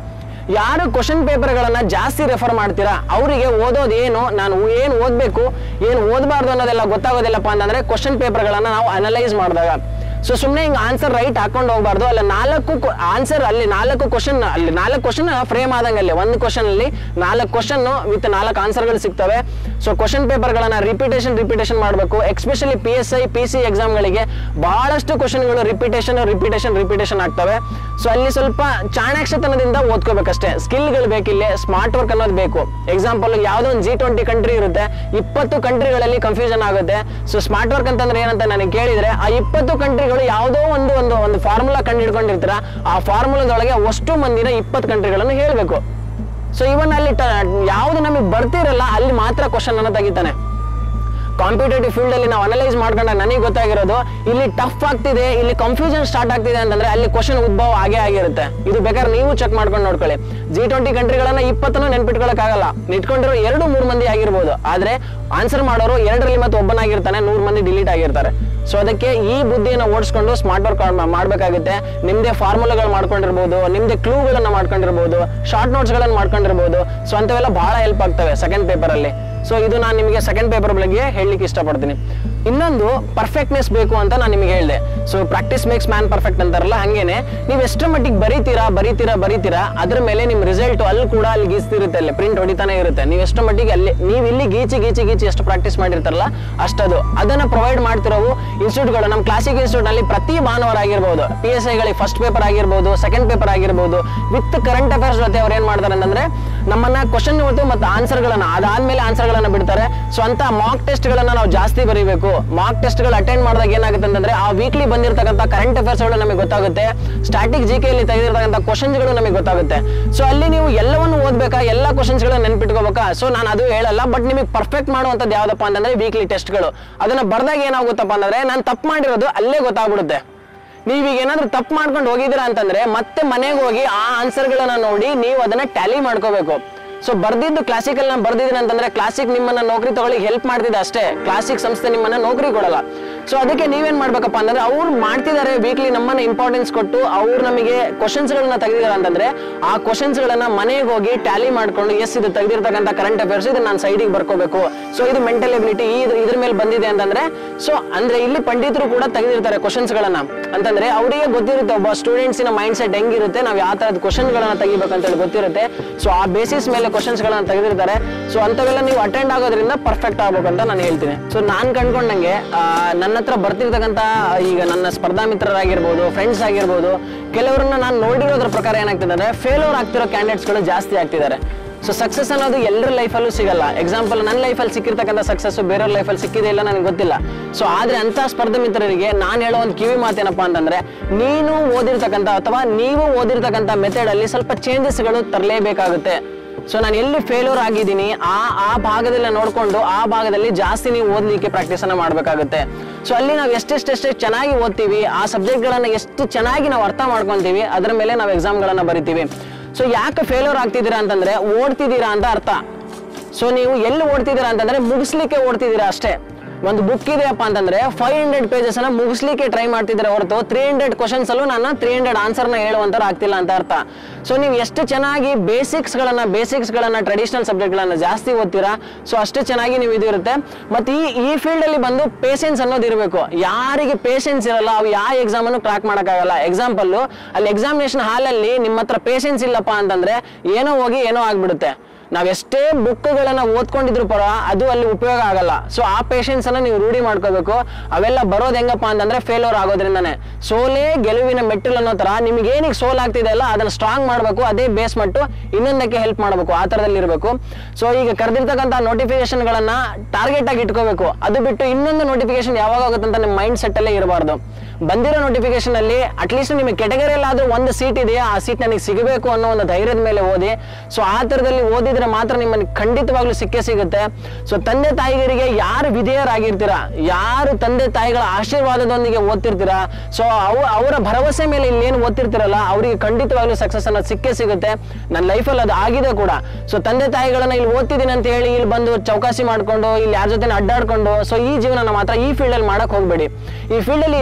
ಯಾರು ಕ್ವಶನ್ ಪೇಪರ್ಗಳನ್ನ ಜಾಸ್ತಿ ರೆಫರ್ ಮಾಡ್ತೀರಾ ಅವರಿಗೆ ಓದೋದು ಏನು ನಾನು ಏನು ಓದಬೇಕು ಏನು ಓದಬಾರ್ದು ಅನ್ನೋದೆಲ್ಲ ಗೊತ್ತಾಗೋದಿಲ್ಲಪ್ಪ ಅಂತಂದ್ರೆ ಕ್ವಶನ್ ಪೇಪರ್ಗಳನ್ನ ನಾವು ಅನಲೈಸ್ ಮಾಡಿದಾಗ ಸೊ ಸುಮ್ಮನೆ ಹಿಂಗೆ ಆನ್ಸರ್ ರೈಟ್ ಹಾಕೊಂಡು ಹೋಗ್ಬಾರ್ದು ಅಲ್ಲ ನಾಲ್ಕು ಆನ್ಸರ್ ಅಲ್ಲಿ ನಾಲ್ಕು ಕ್ವಶನ್ ಅಲ್ಲಿ ನಾಲ್ಕು ಕ್ವಶನ್ ಫ್ರೇಮ್ ಆದಂಗೆ ಅಲ್ಲಿ ಒಂದು ಕ್ವಶನ್ ಅಲ್ಲಿ ನಾಲ್ಕು ಕ್ವಶನ್ ವಿತ್ ನಾಲ್ಕು ಆನ್ಸರ್ಗಳು ಸಿಗ್ತವೆ ಸೊ ಕ್ವಶನ್ ಪೇಪರ್ಗಳನ್ನ ರಿಪಿಟೇಷನ್ ರಿಪಿಟೇಷನ್ ಮಾಡಬೇಕು especially P S I P C ಎಕ್ಸಾಮ್ಗಳಿಗೆ ಬಹಳಷ್ಟು ಕ್ವಶನ್ಗಳು ರಿಪಿಟೇಷನ್ ರಿಪಿಟೇಷನ್ ರಿಪಿಟೇಷನ್ ಆಗ್ತವೆ ಸೊ ಅಲ್ಲಿ ಸ್ವಲ್ಪ ಚಾಣಾಕ್ಷತನದಿಂದ ಓದ್ಕೋಬೇಕಷ್ಟೇ ಸ್ಕಿಲ್ಗಳು ಬೇಕಿಲ್ಲಿ ಸ್ಮಾರ್ಟ್ ವರ್ಕ್ ಅನ್ನೋದು ಬೇಕು ಎಕ್ಸಾಂಪಲ್ ಯಾವುದೋ ಒಂದು ಜಿ ಟ್ವೆಂಟಿ ಕಂಟ್ರಿ ಇರುತ್ತೆ ಇಪ್ಪತ್ತು ಕಂಟ್ರಿಗಳಲ್ಲಿ ಕನ್ಫ್ಯೂಷನ್ ಆಗುತ್ತೆ ಸೊ ಸ್ಮಾರ್ಟ್ ವರ್ಕ್ ಅಂತಂದ್ರೆ ಏನಂತ ನನಗೆ ಕೇಳಿದ್ರೆ ಆ ಇಪ್ಪತ್ತು ಕಂಟ್ರಿಗಳು ಯಾವುದೋ ಒಂದು ಒಂದು ಒಂದು ಫಾರ್ಮುಲಾ ಕಂಡು ಹಿಡ್ಕೊಂಡಿರ್ತೀರ ಆ ಫಾರ್ಮುಲಾದೊಳಗೆ ಅಷ್ಟು ಮಂದಿನ ಇಪ್ಪತ್ತು ಕಂಟ್ರಿಗಳನ್ನು ಹೇಳಬೇಕು ಸೊ ಇವನ್ ಅಲ್ಲಿ ಟ- ಯಾವ್ದು ನಮಗೆ ಬರ್ತಿರಲ್ಲ ಅಲ್ಲಿ ಮಾತ್ರ ಕ್ವಶನ್ ಅನ್ನ ತೆಗಿತಾನೆ ಕಾಂಪಿಟೇಟಿವ್ ಫೀಲ್ಡ್ ಅಲ್ಲಿ ನಾವು ಅನಲೈಸ್ ಮಾಡ್ಕೊಂಡಾಗ ನನಗೆ ಗೊತ್ತಾಗಿರೋದು ಇಲ್ಲಿ ಟಫ್ ಆಗ್ತಿದೆ ಇಲ್ಲಿ ಕನ್ಫ್ಯೂಷನ್ ಸ್ಟಾರ್ಟ್ ಆಗ್ತಿದೆ ಅಂತಂದ್ರೆ ಅಲ್ಲಿ ಕ್ವಶನ್ ಉದ್ಭವ ಆಗೇ ಆಗಿರುತ್ತೆ ಇದು ಬೇಕಾದ್ರೆ ನೀವು ಚೆಕ್ ಮಾಡ್ಕೊಂಡು ನೋಡ್ಕೊಳ್ಳಿ ಜಿ ಟ್ವೆಂಟಿ ಕಂಟ್ರಿಗಳನ್ನ ಇಪ್ಪತ್ತನ್ನು ನೆನ್ಪಿಟ್ಕೊಳಕ್ಕಾಗಲ್ಲ ನಿಂತ್ಕೊಂಡಿರೋ ಎರಡು ಮೂರು ಮಂದಿ ಆಗಿರ್ಬೋದು ಆದ್ರೆ ಆನ್ಸರ್ ಮಾಡೋರು ಎರಡರಲ್ಲಿ ಮತ್ತೆ ಒಬ್ಬನಾಗಿರ್ತಾನೆ ನೂರು ಮಂದಿ ಡಿಲೀಟ್ ಆಗಿರ್ತಾರೆ ಸೊ ಅದಕ್ಕೆ ಈ ಬುದ್ಧಿಯನ್ನು ಓಡಿಸ್ಕೊಂಡು ಸ್ಮಾರ್ಟ್ ವರ್ಕ್ ಮಾಡಬೇಕಾಗುತ್ತೆ ನಿಮ್ದೇ ಫಾರ್ಮುಲಾಗಳು ಮಾಡ್ಕೊಂಡಿರ್ಬೋದು ನಿಮ್ದೇ ಕ್ಲೂಗಳನ್ನ ಮಾಡ್ಕೊಂಡಿರ್ಬೋದು ಶಾರ್ಟ್ ನೋಟ್ಸ್ಗಳನ್ನು ಮಾಡ್ಕೊಂಡಿರ್ಬೋದು ಸೊ ಅಂಥವೆಲ್ಲ ಬಹಳ ಹೆಲ್ಪ್ ಆಗ್ತವೆ ಸೆಕೆಂಡ್ ಪೇಪರಲ್ಲಿ ಸೊ ಇದು ನಾನು ನಿಮಗೆ ಸೆಕೆಂಡ್ ಪೇಪರ್ ಬಗ್ಗೆ ಹೇಳಲಿಕ್ಕೆ ಇಷ್ಟಪಡ್ತೀನಿ ಇನ್ನೊಂದು ಪರ್ಫೆಕ್ಟ್ನೆಸ್ ಬೇಕು ಅಂತ ನಾನು ನಿಮಗೆ ಹೇಳಿದೆ so practice makes man perfect ಅಂತಾರಲ್ಲ ಹಂಗೇನೆ ನೀವು ಎಷ್ಟರ ಮಟ್ಟಿಗೆ ಬರೀತೀರಾ ಬರೀತೀರಾ ಬರೀತೀರಾ ಅದ್ರ ಮೇಲೆ ನಿಮ್ಮ ರಿಸಲ್ಟ್ ಅಲ್ಲಿ ಕೂಡ ಅಲ್ಲಿ ಗೀಸ್ತಿರುತ್ತೆ ಅಲ್ಲಿ ಪ್ರಿಂಟ್ ಹೊಡಿತಾನೆ ಇರುತ್ತೆ ನೀವು ಎಷ್ಟು ಮಟ್ಟಿಗೆ ಅಲ್ಲಿ ನೀವು ಇಲ್ಲಿ ಗೀಚಿ ಗೀಚಿ ಗೀಚಿ ಎಷ್ಟು ಪ್ರಾಕ್ಟೀಸ್ ಮಾಡಿರ್ತಾರಲ್ಲ ಅಷ್ಟದು ಅದನ್ನ ಪ್ರೊವೈಡ್ ಮಾಡ್ತಿರೋವು ಇನ್ಸ್ಟಿಟ್ಯೂಟ್ಗಳು ನಮ್ಮ ಕ್ಲಾಸಿಕ್ ಇನ್ಸ್ಟಿಟ್ಯೂಟ್ ನಲ್ಲಿ ಪ್ರತಿ ಭಾನುವಾರ ಆಗಿರ್ಬೋದು ಪಿ ಎಸ್ ಐಗಳಿಗೆ ಫಸ್ಟ್ ಪೇಪರ್ ಆಗಿರ್ಬೋದು ಸೆಕೆಂಡ್ ಪೇಪರ್ ಆಗಿರ್ಬೋದು ವಿತ್ ಕರೆಂಟ್ ಅಫೇರ್ಸ್ ಜೊತೆ ಅವ್ರು ಏನ್ ಮಾಡ್ತಾರೆ ಅಂತಂದ್ರೆ ನಮ್ಮನ್ನ ಕ್ವಶನ್ ಇವತ್ತು ಮತ್ತು ಆನ್ಸರ್ಗಳನ್ನ ಅದಾದ್ಮೇಲೆ ಆನ್ಸರ್ಗಳನ್ನ ಬಿಡ್ತಾರೆ ಸೊ ಅಂತ ಮಾಕ್ ಟೆಸ್ಟ್ಗಳನ್ನ ನಾವು ಜಾಸ್ತಿ ಬರೀಬೇಕು ಮಾಕ್ ಟೆಸ್ಟ್ಗಳು ಅಟೆಂಡ್ ಮಾಡಿದಾಗ ಏನಾಗುತ್ತೆ ಅಂತಂದ್ರೆ ಆ ವೀಕ್ಲಿ ಬಂದಿರತಕ್ಕಂಥ ಕರೆಂಟ್ ಅಫೇರ್ಸ್ಗಳು ನಮಗೆ ಗೊತ್ತಾಗುತ್ತೆ ಸ್ಟಾಟಿಕ್ ಜಿ ಯಲ್ಲಿ ತೆಗೆದಿರ್ತಕ್ಕಂಥ ಕ್ವಶನ್ಸ್ಗಳು ನಮಗೆ ಗೊತ್ತಾಗುತ್ತೆ ಸೊ ಅಲ್ಲಿ ನೀವು ಎಲ್ಲವನ್ನು ಓದ್ಬೇಕಾ ಎಲ್ಲ ಕ್ವಶನ್ಸ್ಗಳನ್ನ ನೆನ್ಪಿಟ್ಕೋಬೇಕಾ ಸೊ ನಾನು ಅದು ಹೇಳಲ್ಲ ಬಟ್ ನಿಮಗೆ ಪರ್ಫೆಕ್ಟ್ ಮಾಡುವಂಥದ್ದು ಯಾವ್ದಪ್ಪ ಅಂತಂದ್ರೆ ವೀಕ್ಲಿ ಟೆಸ್ಟ್ಗಳು ಅದನ್ನ ಬರ್ದಾಗ ಏನಾಗುತ್ತಪ್ಪ ಅಂತಂದ್ರೆ ನಾನು ತಪ್ಪು ಮಾಡಿರೋದು ಅಲ್ಲೇ ಗೊತ್ತಾಗ್ಬಿಡುತ್ತೆ ನೀವೀಗ ಏನಾದ್ರೂ ತಪ್ಪು ಮಾಡ್ಕೊಂಡು ಹೋಗಿದ್ದೀರಾ ಅಂತಂದ್ರೆ ಮತ್ತೆ ಮನೆಗೆ ಹೋಗಿ ಆ ಆನ್ಸರ್ಗಳನ್ನ ನೋಡಿ ನೀವು ಅದನ್ನ ಟ್ಯಾಲಿ ಮಾಡ್ಕೋಬೇಕು ಸೊ ಬರ್ದಿದ್ದು ಕ್ಲಾಸಿಕಲ್ ನ ಬರ್ದಿದ್ದೀನಿ ಅಂತಂದ್ರೆ ಕ್ಲಾಸಿಕ್ ನಿಮ್ಮನ್ನ ನೌಕರಿ ತಗೊಳ್ಳಿ ಹೆಲ್ಪ್ ಮಾಡ್ತಿದೆ ಅಷ್ಟೇ ಕ್ಲಾಸಿಕ್ ಸಂಸ್ಥೆ ನಿಮ್ಮನ್ನ ನೌಕರಿ ಕೊಡಲ್ಲ ಸೊ ಅದಕ್ಕೆ ನೀವೇನ್ ಮಾಡ್ಬೇಕಪ್ಪ ಅಂತಂದ್ರೆ ಅವ್ರು ಮಾಡ್ತಿದ್ದಾರೆ ವೀಕ್ಲಿ ನಮ್ಮನ್ನ ಇಂಪಾರ್ಟೆನ್ಸ್ ಕೊಟ್ಟು ಅವ್ರು ನಮಗೆ ಕ್ವಶನ್ಸ್ ಗಳನ್ನ ತೆಗೆದಿದ್ದಾರೆ ಅಂತಂದ್ರೆ ಆ ಕ್ವಶನ್ಸ್ ಗಳನ್ನ ಮನೆಗೆ ಹೋಗಿ ಟ್ಯಾಲಿ ಮಾಡ್ಕೊಂಡು ಎಸ್ ಇದು ತೆಗೆದಿರ್ತಕ್ಕಂಥ ಕರೆಂಟ್ ಅಫೇರ್ಸ್ ಇದು ನಾನು ಸೈಡಿಗೆ ಬರ್ಕೋಬೇಕು ಸೊ ಇದು ಮೆಂಟಲ್ ಎಬಿಲಿಟಿ ಇದ್ರ ಮೇಲೆ ಬಂದಿದೆ ಅಂತಂದ್ರೆ ಸೊ ಅಂದ್ರೆ ಇಲ್ಲಿ ಪಂಡಿತರು ಕೂಡ ತೆಗೆದಿರ್ತಾರೆ ಕ್ವಶನ್ಸ್ ಗಳನ್ನ ಅಂತಂದ್ರೆ ಅವರಿಗೆ ಗೊತ್ತಿರುತ್ತೆ ಒಬ್ಬ ಸ್ಟೂಡೆಂಟ್ಸಿನ ಮೈಂಡ್ ಸೆಟ್ ಹೆಂಗಿರುತ್ತೆ ನಾವು ಯಾವ ತರದ ಕ್ವಶನ್ ಗಳನ್ನ ತೆಗಿಬೇಕು ಅಂತ ಹೇಳಿ ಗೊತ್ತಿರುತ್ತೆ ಸೊ ಆ ಬೇಸಿಸ್ ಮೇಲೆ ಕ್ವಶನ್ಸ್ ಗಳನ್ನ ತೆಗೆದಿರ್ತಾರೆ ಸೊ ಅಂತವೆಲ್ಲ ನೀವು ಅಟೆಂಡ್ ಆಗೋದ್ರಿಂದ ಪರ್ಫೆಕ್ಟ್ ಆಗ್ಬೇಕು ಅಂತ ನಾನು ಹೇಳ್ತೀನಿ ಸೊ ನಾನ್ ಕಂಡ್ಕೊಂಡಂಗೆ ಆ, ನನ್ನ ಹತ್ರ ಬರ್ತಿರ್ತಕ್ಕಂಥ ಈಗ ನನ್ನ ಸ್ಪರ್ಧಾ ಮಿತ್ರರಾಗಿರ್ಬೋದು ಫ್ರೆಂಡ್ಸ್ ಆಗಿರ್ಬೋದು ಕೆಲವರನ್ನ ನಾನು ನೋಡಿರೋದ್ರ ಪ್ರಕಾರ ಏನಾಗ್ತದೆ ಅಂದ್ರೆ ಫೇಲ್ಯೂರ್ ಆಗ್ತಿರೋ ಕ್ಯಾಂಡಿಡೇಟ್ಸ್ಗಳು ಜಾಸ್ತಿ ಆಗ್ತಿದ್ದಾರೆ ಸೊ ಸಕ್ಸಸ್ ಅನ್ನೋದು ಎಲ್ಲರ ಲೈಫಲ್ಲೂ ಸಿಗಲ್ಲ ಎಕ್ಸಾಂಪಲ್ ನನ್ನ ಲೈಫಲ್ಲಿ ಸಿಕ್ಕಿರ್ತಕ್ಕಂಥ ಸಕ್ಸಸ್ ಬೇರೆಯವ್ರ ಲೈಫಲ್ಲಿ ಸಿಕ್ಕಿದೆ ಇಲ್ಲ ನನಗೆ ಗೊತ್ತಿಲ್ಲ ಸೊ ಆದ್ರೆ ಅಂತ ಸ್ಪರ್ಧೆ ಮಿತ್ರರಿಗೆ ನಾನು ಹೇಳೋ ಒಂದು ಕಿವಿ ಮಾತೇನಪ್ಪ ಅಂತಂದ್ರೆ ನೀನು ಓದಿರ್ತಕ್ಕಂಥ ಅಥವಾ ನೀವು ಓದಿರ್ತಕ್ಕಂಥ ಮೆಥಡ್ ಅಲ್ಲಿ ಸ್ವಲ್ಪ ಚೇಂಜಸ್ಗಳು ತರಲೇಬೇಕಾಗುತ್ತೆ ಸೊ ನಾನು ಎಲ್ಲಿ ಫೇಲ್ಯೂರ್ ಆಗಿದ್ದೀನಿ ಆ ಆ ಭಾಗದಲ್ಲಿ ನೋಡ್ಕೊಂಡು ಆ ಭಾಗದಲ್ಲಿ ಜಾಸ್ತಿ ನೀವು ಓದಲಿಕ್ಕೆ ಪ್ರಾಕ್ಟೀಸ್ ಅನ್ನ ಮಾಡಬೇಕಾಗುತ್ತೆ ಸೊ ಅಲ್ಲಿ ನಾವು ಎಷ್ಟೆಷ್ಟೆಷ್ಟು ಚೆನ್ನಾಗಿ ಓದ್ತೀವಿ ಆ ಸಬ್ಜೆಕ್ಟ್ಗಳನ್ನ ಎಷ್ಟು ಚೆನ್ನಾಗಿ ನಾವು ಅರ್ಥ ಮಾಡ್ಕೊಂತೀವಿ ಅದರ ಮೇಲೆ ನಾವು ಎಕ್ಸಾಮ್ಗಳನ್ನ ಬರಿತೀವಿ ಸೊ ಯಾಕೆ ಫೇಲ್ಯೂರ್ ಆಗ್ತಿದ್ದೀರಾ ಅಂತಂದ್ರೆ ಓಡ್ತಿದ್ದೀರಾ ಅಂತ ಅರ್ಥ ಸೊ ನೀವು ಎಲ್ಲಿ ಓಡ್ತಿದ್ದೀರಾ ಅಂತಂದ್ರೆ ಮುಗಿಸ್ಲಿಕ್ಕೆ ಓಡ್ತಿದ್ದೀರಾ ಅಷ್ಟೇ ಒಂದು ಬುಕ್ ಇದೆಯಪ್ಪ ಅಂತಂದ್ರೆ ಫೈವ್ ಹಂಡ್ರೆಡ್ ಪೇಜಸ್ ಅನ್ನ ಮುಗಿಸ್ಲಿಕ್ಕೆ ಟ್ರೈ ಮಾಡ್ತಿದ್ರೆ ಹೊರತು ತ್ರೀ ಹಂಡ್ರೆಡ್ ಕ್ವಶನ್ಸ್ ಅಲ್ಲೂ ನಾನು ತ್ರೀ ಹಂಡ್ರೆಡ್ ಆನ್ಸರ್ನ ಹೇಳುವಂತರ ಆಗ್ತಿಲ್ಲ ಅಂತ ಅರ್ಥ ಸೊ ನೀವು ಎಷ್ಟು ಚೆನ್ನಾಗಿ ಬೇಸಿಕ್ಸ್ ಗಳನ್ನ ಬೇಸಿಕ್ಸ್ ಗಳನ್ನ ಟ್ರೆಡಿಷನಲ್ ಸಬ್ಜೆಕ್ಟ್ ಗಳನ್ನ ಜಾಸ್ತಿ ಓದ್ತೀರಾ ಸೊ ಅಷ್ಟು ಚೆನ್ನಾಗಿ ನೀವು ಇದು ಇರುತ್ತೆ ಮತ್ತೆ ಈ ಈ ಫೀಲ್ಡ್ ಅಲ್ಲಿ ಬಂದು ಪೇಷನ್ಸ್ ಅನ್ನೋದು ಇರಬೇಕು ಯಾರಿಗೆ ಪೇಷನ್ಸ್ ಇರಲ್ಲ ಅವು ಯಾವ ಎಕ್ಸಾಮ್ ಅನ್ನು ಕ್ರಾಕ್ ಮಾಡಕ್ಕಾಗಲ್ಲ ಎಕ್ಸಾಂಪಲ್ ಅಲ್ಲಿ ಎಕ್ಸಾಮಿನೇಷನ್ ಹಾಲಲ್ಲಿ ನಿಮ್ಮ ಹತ್ರ ಪೇಷನ್ಸ್ ಇಲ್ಲಪ್ಪ ಅಂತಂದ್ರೆ ಏನೋ ಹೋಗಿ ಏನೋ ಆಗ್ಬಿಡುತ್ತೆ ನಾವ್ ಎಷ್ಟೇ ಬುಕ್ಗಳನ್ನ ಓದ್ಕೊಂಡಿದ್ರು ಪರ ಅದು ಅಲ್ಲಿ ಉಪಯೋಗ ಆಗಲ್ಲ ಸೊ ಆ ಪೇಷನ್ಸ್ ಅನ್ನ ನೀವು ರೂಢಿ ಮಾಡ್ಕೋಬೇಕು ಅವೆಲ್ಲ ಬರೋದು ಹೆಂಗಪ್ಪ ಅಂತಂದ್ರೆ ಫೇಲ್ಯೂರ್ ಆಗೋದ್ರಿಂದಾನೆ ಸೋಲೇ ಗೆಲುವಿನ ಮೆಟ್ಟಿಲು ಅನ್ನೋ ತರ ನಿಮ್ಗೆ ಏನಿಗೆ ಸೋಲ್ ಆಗ್ತಿದೆ ಅಲ್ಲ ಅದನ್ನ ಸ್ಟ್ರಾಂಗ್ ಮಾಡಬೇಕು ಅದೇ ಬೇಸ್ ಮಟ್ಟು ಇನ್ನೊಂದಕ್ಕೆ ಹೆಲ್ಪ್ ಮಾಡಬೇಕು ಆ ತರದಲ್ಲಿ ಇರಬೇಕು ಸೊ ಈಗ ಕರೆದಿರ್ತಕ್ಕಂಥ ನೋಟಿಫಿಕೇಶನ್ ಗಳನ್ನ ಟಾರ್ಗೆಟ್ ಆಗಿ ಇಟ್ಕೋಬೇಕು ಅದು ಬಿಟ್ಟು ಇನ್ನೊಂದು ನೋಟಿಫಿಕೇಶನ್ ಯಾವಾಗ ಆಗುತ್ತೆ ಅಂತ ನಿಮ್ಮ ಮೈಂಡ್ ಸೆಟ್ ಅಲ್ಲೇ ಇರಬಾರ್ದು ಬಂದಿರೋ ನೋಟಿಫಿಕೇಶನ್ ಅಲ್ಲಿ ಅಟ್ಲೀಸ್ಟ್ ನಿಮಗೆ ಕೆಟಗರಿಯಲ್ಲಿ ಆದ್ರೂ ಒಂದು ಸೀಟ್ ಇದೆಯಾ ಆ ಸೀಟ್ ನನಗೆ ಸಿಗಬೇಕು ಅನ್ನೋ ಒಂದು ಧೈರ್ಯದ ಮೇಲೆ ಓದಿ ಸೊ ಆ ಥರದಲ್ಲಿ ಓದಿದ್ರೆ ಮಾತ್ರ ನಿಮ್ಮನ್ನು ಖಂಡಿತವಾಗ್ಲೂ ಸಿಕ್ಕೇ ಸಿಗುತ್ತೆ ಸೊ ತಂದೆ ತಾಯಿಗರಿಗೆ ಯಾರು ವಿಧೇಯರಾಗಿರ್ತೀರಾ ಯಾರು ತಂದೆ ತಾಯಿಗಳ ಆಶೀರ್ವಾದದೊಂದಿಗೆ ಓದ್ತಿರ್ತೀರಾ ಸೊ ಅವು ಅವರ ಭರವಸೆ ಮೇಲೆ ಇಲ್ಲೇನು ಓದ್ತಿರ್ತೀರಲ್ಲ ಅವರಿಗೆ ಖಂಡಿತವಾಗ್ಲೂ ಸಕ್ಸಸ್ ಅನ್ನೋದು ಸಿಕ್ಕೇ ಸಿಗುತ್ತೆ ನನ್ನ ಲೈಫಲ್ಲಿ ಅದು ಆಗಿದೆ ಕೂಡ ಸೊ ತಂದೆ ತಾಯಿಗಳನ್ನ ಇಲ್ಲಿ ಓದ್ತಿದ್ದೀನಿ ಅಂತ ಹೇಳಿ ಇಲ್ಲಿ ಬಂದು ಚೌಕಾಸಿ ಮಾಡ್ಕೊಂಡು ಇಲ್ಲಿ ಯಾರ ಜೊತೆ ಅಡ್ಡಾಡ್ಕೊಂಡು ಸೊ ಈ ಜೀವನ ಮಾತ್ರ ಈ ಫೀಲ್ಡಲ್ಲಿ ಮಾಡಕ್ ಹೋಗ್ಬೇಡಿ ಈ ಫೀಲ್ಡಲ್ಲಿ ಈ ಜೀವನ ಮಾಡಿ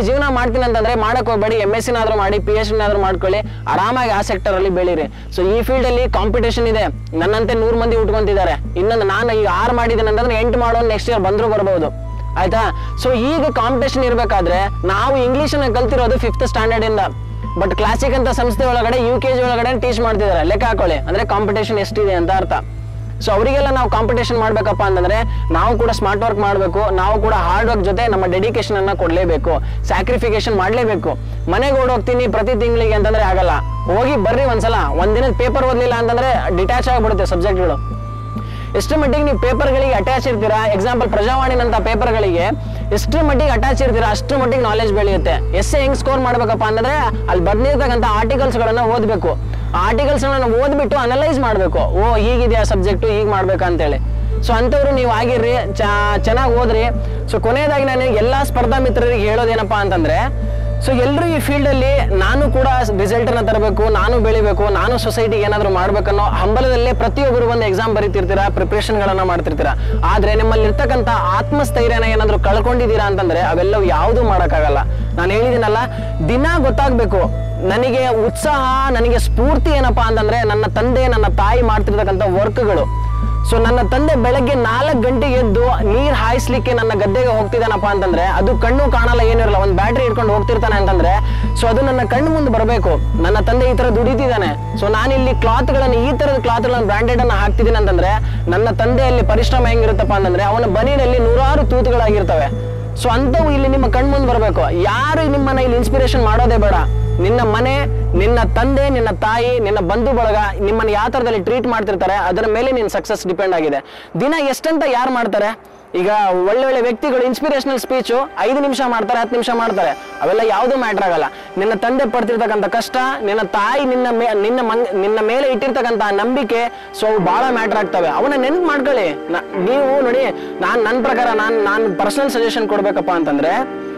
ಮಾಡ್ತೀನಿ ಅಂತಂದ್ರೆ ಮಾಡಕ್ ಹೋಗ್ಬೇಡಿ ಎಮ್ ಎಸ್ ಸಿನಾದ್ರೂ ಮಾಡಿ ಪಿ ಎಚ್ ಡಿನಾದ್ರೂ ಮಾಡ್ಕೊಳ್ಳಿ ಆರಾಮಾಗಿ ಆ ಸೆಕ್ಟರ್ ಅಲ್ಲಿ ಬೆಳೀರಿ ಸೊ ಈ ಫೀಲ್ಡ್ ಅಲ್ಲಿ ಕಾಂಪಿಟೇಷನ್ ಇದೆ ನನ್ನಂತೆ ನೂರ್ ಮಂದಿ ಉಟ್ಕೊಂತಿದ್ದಾರೆ ಇನ್ನೊಂದು ನಾನು ಈಗ ಆರು ಮಾಡಿದ್ದೀನಿ ಅಂತಂದ್ರೆ ಎಂಟು ಮಾಡೋ ನೆಕ್ಸ್ಟ್ ಇಯರ್ ಬಂದ್ರು ಬರ್ಬೋದು ಆಯ್ತಾ ಸೊ ಈಗ ಕಾಂಪಿಟೇಷನ್ ಇರಬೇಕಾದ್ರೆ ನಾವು ಇಂಗ್ಲೀಷನ್ನ ಕಲ್ತಿರೋದು ಫಿಫ್ತ್ ಸ್ಟ್ಯಾಂಡರ್ಡ್ ಇಂದ ಬಟ್ ಕ್ಲಾಸಿಕ್ ಅಂತ ಸಂಸ್ಥೆ ಒಳಗಡೆ ಯು ಕೆ ಜಿ ಒಳಗಡೆ ಟೀಚ್ ಮಾಡ್ತಿದ್ದಾರೆ ಲೆಕ್ಕ ಹಾಕೊಳ್ಳಿ ಅಂದ್ರೆ ಕಾಂಪಿಟೇಷನ್ ಎಷ್ಟಿದೆ ಅಂತ ಅರ್ಥ ಸೊ ಅವರಿಗೆಲ್ಲ ನಾವು ಕಾಂಪಿಟೇಷನ್ ಮಾಡ್ಬೇಕಪ್ಪ ಅಂತಂದ್ರೆ ನಾವು ಕೂಡ ಸ್ಮಾರ್ಟ್ ವರ್ಕ್ ಮಾಡಬೇಕು ನಾವು ಕೂಡ ಹಾರ್ಡ್ ವರ್ಕ್ ಜೊತೆ ನಮ್ಮ ಡೆಡಿಕೇಶನ್ ಅನ್ನ ಕೊಡ್ಲೇಬೇಕು ಸ್ಯಾಕ್ರಿಫಿಕೇಶನ್ ಮಾಡ್ಲೇಬೇಕು ಮನೆಗೆ ಓಡೋಗ್ತೀನಿ ಪ್ರತಿ ತಿಂಗಳಿಗೆ ಅಂತಂದ್ರೆ ಆಗಲ್ಲ ಹೋಗಿ ಬರ್ರಿ ಒಂದ್ಸಲ ಒಂದಿನದ ಪೇಪರ್ ಓದ್ಲಿಲ್ಲ ಅಂತಂದ್ರೆ ಡಿಟ್ಯಾಚ್ ಆಗ್ಬಿಡುತ್ತೆ ಸಬ್ಜೆಕ್ಟ್ಗಳು ಎಷ್ಟು ಮಟ್ಟಿಗೆ ನೀವು ಪೇಪರ್ಗಳಿಗೆ ಅಟ್ಯಾಚ್ ಇರ್ತೀರಾ ಎಕ್ಸಾಂಪಲ್ ಪ್ರಜಾವಾಣಿನಂತ ಪೇಪರ್ಗಳಿಗೆ ಎಷ್ಟು ಮಟ್ಟಿಗೆ ಅಟ್ಯಾಚ್ ಇರ್ತೀರಾ ಅಷ್ಟು ಮಟ್ಟಿಗೆ ನಾಲೆಜ್ ಬೆಳೆಯುತ್ತೆ ಎಸ್ ಹೆಂಗ್ ಸ್ಕೋರ್ ಮಾಡ್ಬೇಕಪ್ಪ ಅಂತಂದ್ರೆ ಅಲ್ಲಿ ಬಂದಿರ್ತಕ್ಕಂಥ ಆರ್ಟಿಕಲ್ಸ್ಗಳನ್ನ ಓದಬೇಕು ಆರ್ಟಿಕಲ್ಸ್ ನಾವು ಓದ್ಬಿಟ್ಟು ಅನಲೈಸ್ ಮಾಡಬೇಕು ಓ ಹೀಗಿದೆಯಾ ಸಬ್ಜೆಕ್ಟು ಹೀಗೆ ಮಾಡ್ಬೇಕಂತೇಳಿ ಸೊ ಅಂಥವ್ರು ನೀವು ಆಗಿರ್ರಿ ಚೆನ್ನಾಗಿ ಓದ್ರಿ ಸೊ ಕೊನೆಯದಾಗಿ ನಾನು ಎಲ್ಲ ಸ್ಪರ್ಧಾ ಮಿತ್ರರಿಗೆ ಹೇಳೋದೇನಪ್ಪ ಅಂತಂದ್ರೆ ಸೊ ಎಲ್ಲರೂ ಈ ಫೀಲ್ಡ್ ಅಲ್ಲಿ ನಾನು ಕೂಡ ರಿಸಲ್ಟ್ ಅನ್ನ ತರಬೇಕು ನಾನು ಬೆಳಿಬೇಕು ನಾನು ಸೊಸೈಟಿಗೆ ಏನಾದ್ರು ಮಾಡ್ಬೇಕನ್ನೋ ಹಂಬಲದಲ್ಲೇ ಪ್ರತಿಯೊಬ್ಬರು ಬಂದು ಎಕ್ಸಾಮ್ ಬರೀತಿರ್ತೀರಾ ಪ್ರಿಪ್ರೇಷನ್ ಗಳನ್ನ ಮಾಡ್ತಿರ್ತೀರಾ ಆದ್ರೆ ನಿಮ್ಮಲ್ಲಿ ಇರ್ತಕ್ಕಂಥ ಆತ್ಮಸ್ಥೈರ್ಯನ ಏನಾದ್ರು ಕಳ್ಕೊಂಡಿದ್ದೀರಾ ಅಂತಂದ್ರೆ ಅವೆಲ್ಲವೂ ಯಾವುದು ಮಾಡೋಕ್ಕಾಗಲ್ಲ ನಾನು ಹೇಳಿದ್ದೀನಲ್ಲ ದಿನ ಗೊತ್ತಾಗ್ಬೇಕು ನನಗೆ ಉತ್ಸಾಹ ನನಗೆ ಸ್ಫೂರ್ತಿ ಏನಪ್ಪಾ ಅಂತಂದ್ರೆ ನನ್ನ ತಂದೆ ನನ್ನ ತಾಯಿ ಮಾಡ್ತಿರ್ತಕ್ಕಂಥ ವರ್ಕ್ಗಳು ಸೊ ನನ್ನ ತಂದೆ ಬೆಳಗ್ಗೆ ನಾಲ್ಕು ಗಂಟೆಗೆ ಎದ್ದು ನೀರ್ ಹಾಯಿಸ್ಲಿಕ್ಕೆ ನನ್ನ ಗದ್ದೆಗೆ ಹೋಗ್ತಿದ್ದಾನಪ್ಪ ಅಂತಂದ್ರೆ ಅದು ಕಣ್ಣು ಕಾಣಲ್ಲ ಏನಿರಲ್ಲ ಒಂದು ಬ್ಯಾಟ್ರಿ ಇಟ್ಕೊಂಡು ಹೋಗ್ತಿರ್ತಾನೆ ಅಂತಂದ್ರೆ ಸೊ ಅದು ನನ್ನ ಕಣ್ಣು ಮುಂದೆ ಬರಬೇಕು ನನ್ನ ತಂದೆ ಈ ತರ ದುಡಿತಿದ್ದಾನೆ ಸೊ ನಾನಿಲ್ಲಿ ಕ್ಲಾತ್ಗಳನ್ನು ಈ ತರದ ಕ್ಲಾತ್ಗಳನ್ನು ಬ್ರಾಂಡೆಡ್ ಅನ್ನ ಹಾಕ್ತಿದ್ದೀನಿ ಅಂತಂದ್ರೆ ನನ್ನ ತಂದೆಯಲ್ಲಿ ಪರಿಶ್ರಮ ಹೆಂಗಿರುತ್ತಪ್ಪ ಅಂತಂದ್ರೆ ಅವನ ಬನಿನಲ್ಲಿ ನೂರಾರು ತೂತುಗಳಾಗಿರ್ತವೆ ಸೊ ಅಂಥವು ಇಲ್ಲಿ ನಿಮ್ಮ ಕಣ್ ಮುಂದೆ ಬರಬೇಕು ಯಾರು ನಿಮ್ಮನ್ನ ಇಲ್ಲಿ ಇನ್ಸ್ಪಿರೇಷನ್ ಮಾಡೋದೇ ಬೇಡ ನಿನ್ನ ಮನೆ ನಿನ್ನ ತಂದೆ ನಿನ್ನ ತಾಯಿ ನಿನ್ನ ಬಂಧು ಬಳಗ ನಿಮ್ಮನ್ನ ಯಾವ ಥರದಲ್ಲಿ ಟ್ರೀಟ್ ಮಾಡ್ತಿರ್ತಾರೆ ಅದರ ಮೇಲೆ ನಿನ್ನ ಸಕ್ಸಸ್ ಡಿಪೆಂಡ್ ಆಗಿದೆ ದಿನ ಎಷ್ಟಂತ ಯಾರು ಮಾಡ್ತಾರೆ ಈಗ ಒಳ್ಳೆ ಒಳ್ಳೆ ವ್ಯಕ್ತಿಗಳು ಇನ್ಸ್ಪಿರೇಷನಲ್ ಸ್ಪೀಚು ಐದು ನಿಮಿಷ ಮಾಡ್ತಾರೆ ಹತ್ತು ನಿಮಿಷ ಮಾಡ್ತಾರೆ ಅವೆಲ್ಲ ಯಾವುದೂ ಮ್ಯಾಟ್ರ್ ಆಗಲ್ಲ ನಿನ್ನ ತಂದೆ ಪಡ್ತಿರ್ತಕ್ಕಂಥ ಕಷ್ಟ ನಿನ್ನ ತಾಯಿ ನಿನ್ನ ಮೇ ನಿನ್ನ ಮಂಗ್ ನಿನ್ನ ಮೇಲೆ ಇಟ್ಟಿರ್ತಕ್ಕಂಥ ನಂಬಿಕೆ ಸೊ ಅವು ಭಾಳ ಮ್ಯಾಟ್ರ್ ಆಗ್ತವೆ ಅವನ್ನ ನೆನ್ಪು ಮಾಡ್ಕೊಳ್ಳಿ ನ- ನೀವು ನೋಡಿ ನಾನು ನನ್ನ ಪ್ರಕಾರ ನಾನು ನಾನು ಪರ್ಸನಲ್ ಸಜೆಷನ್ ಕೊಡ್ಬೇಕಪ್ಪ ಅಂತಂದ್ರೆ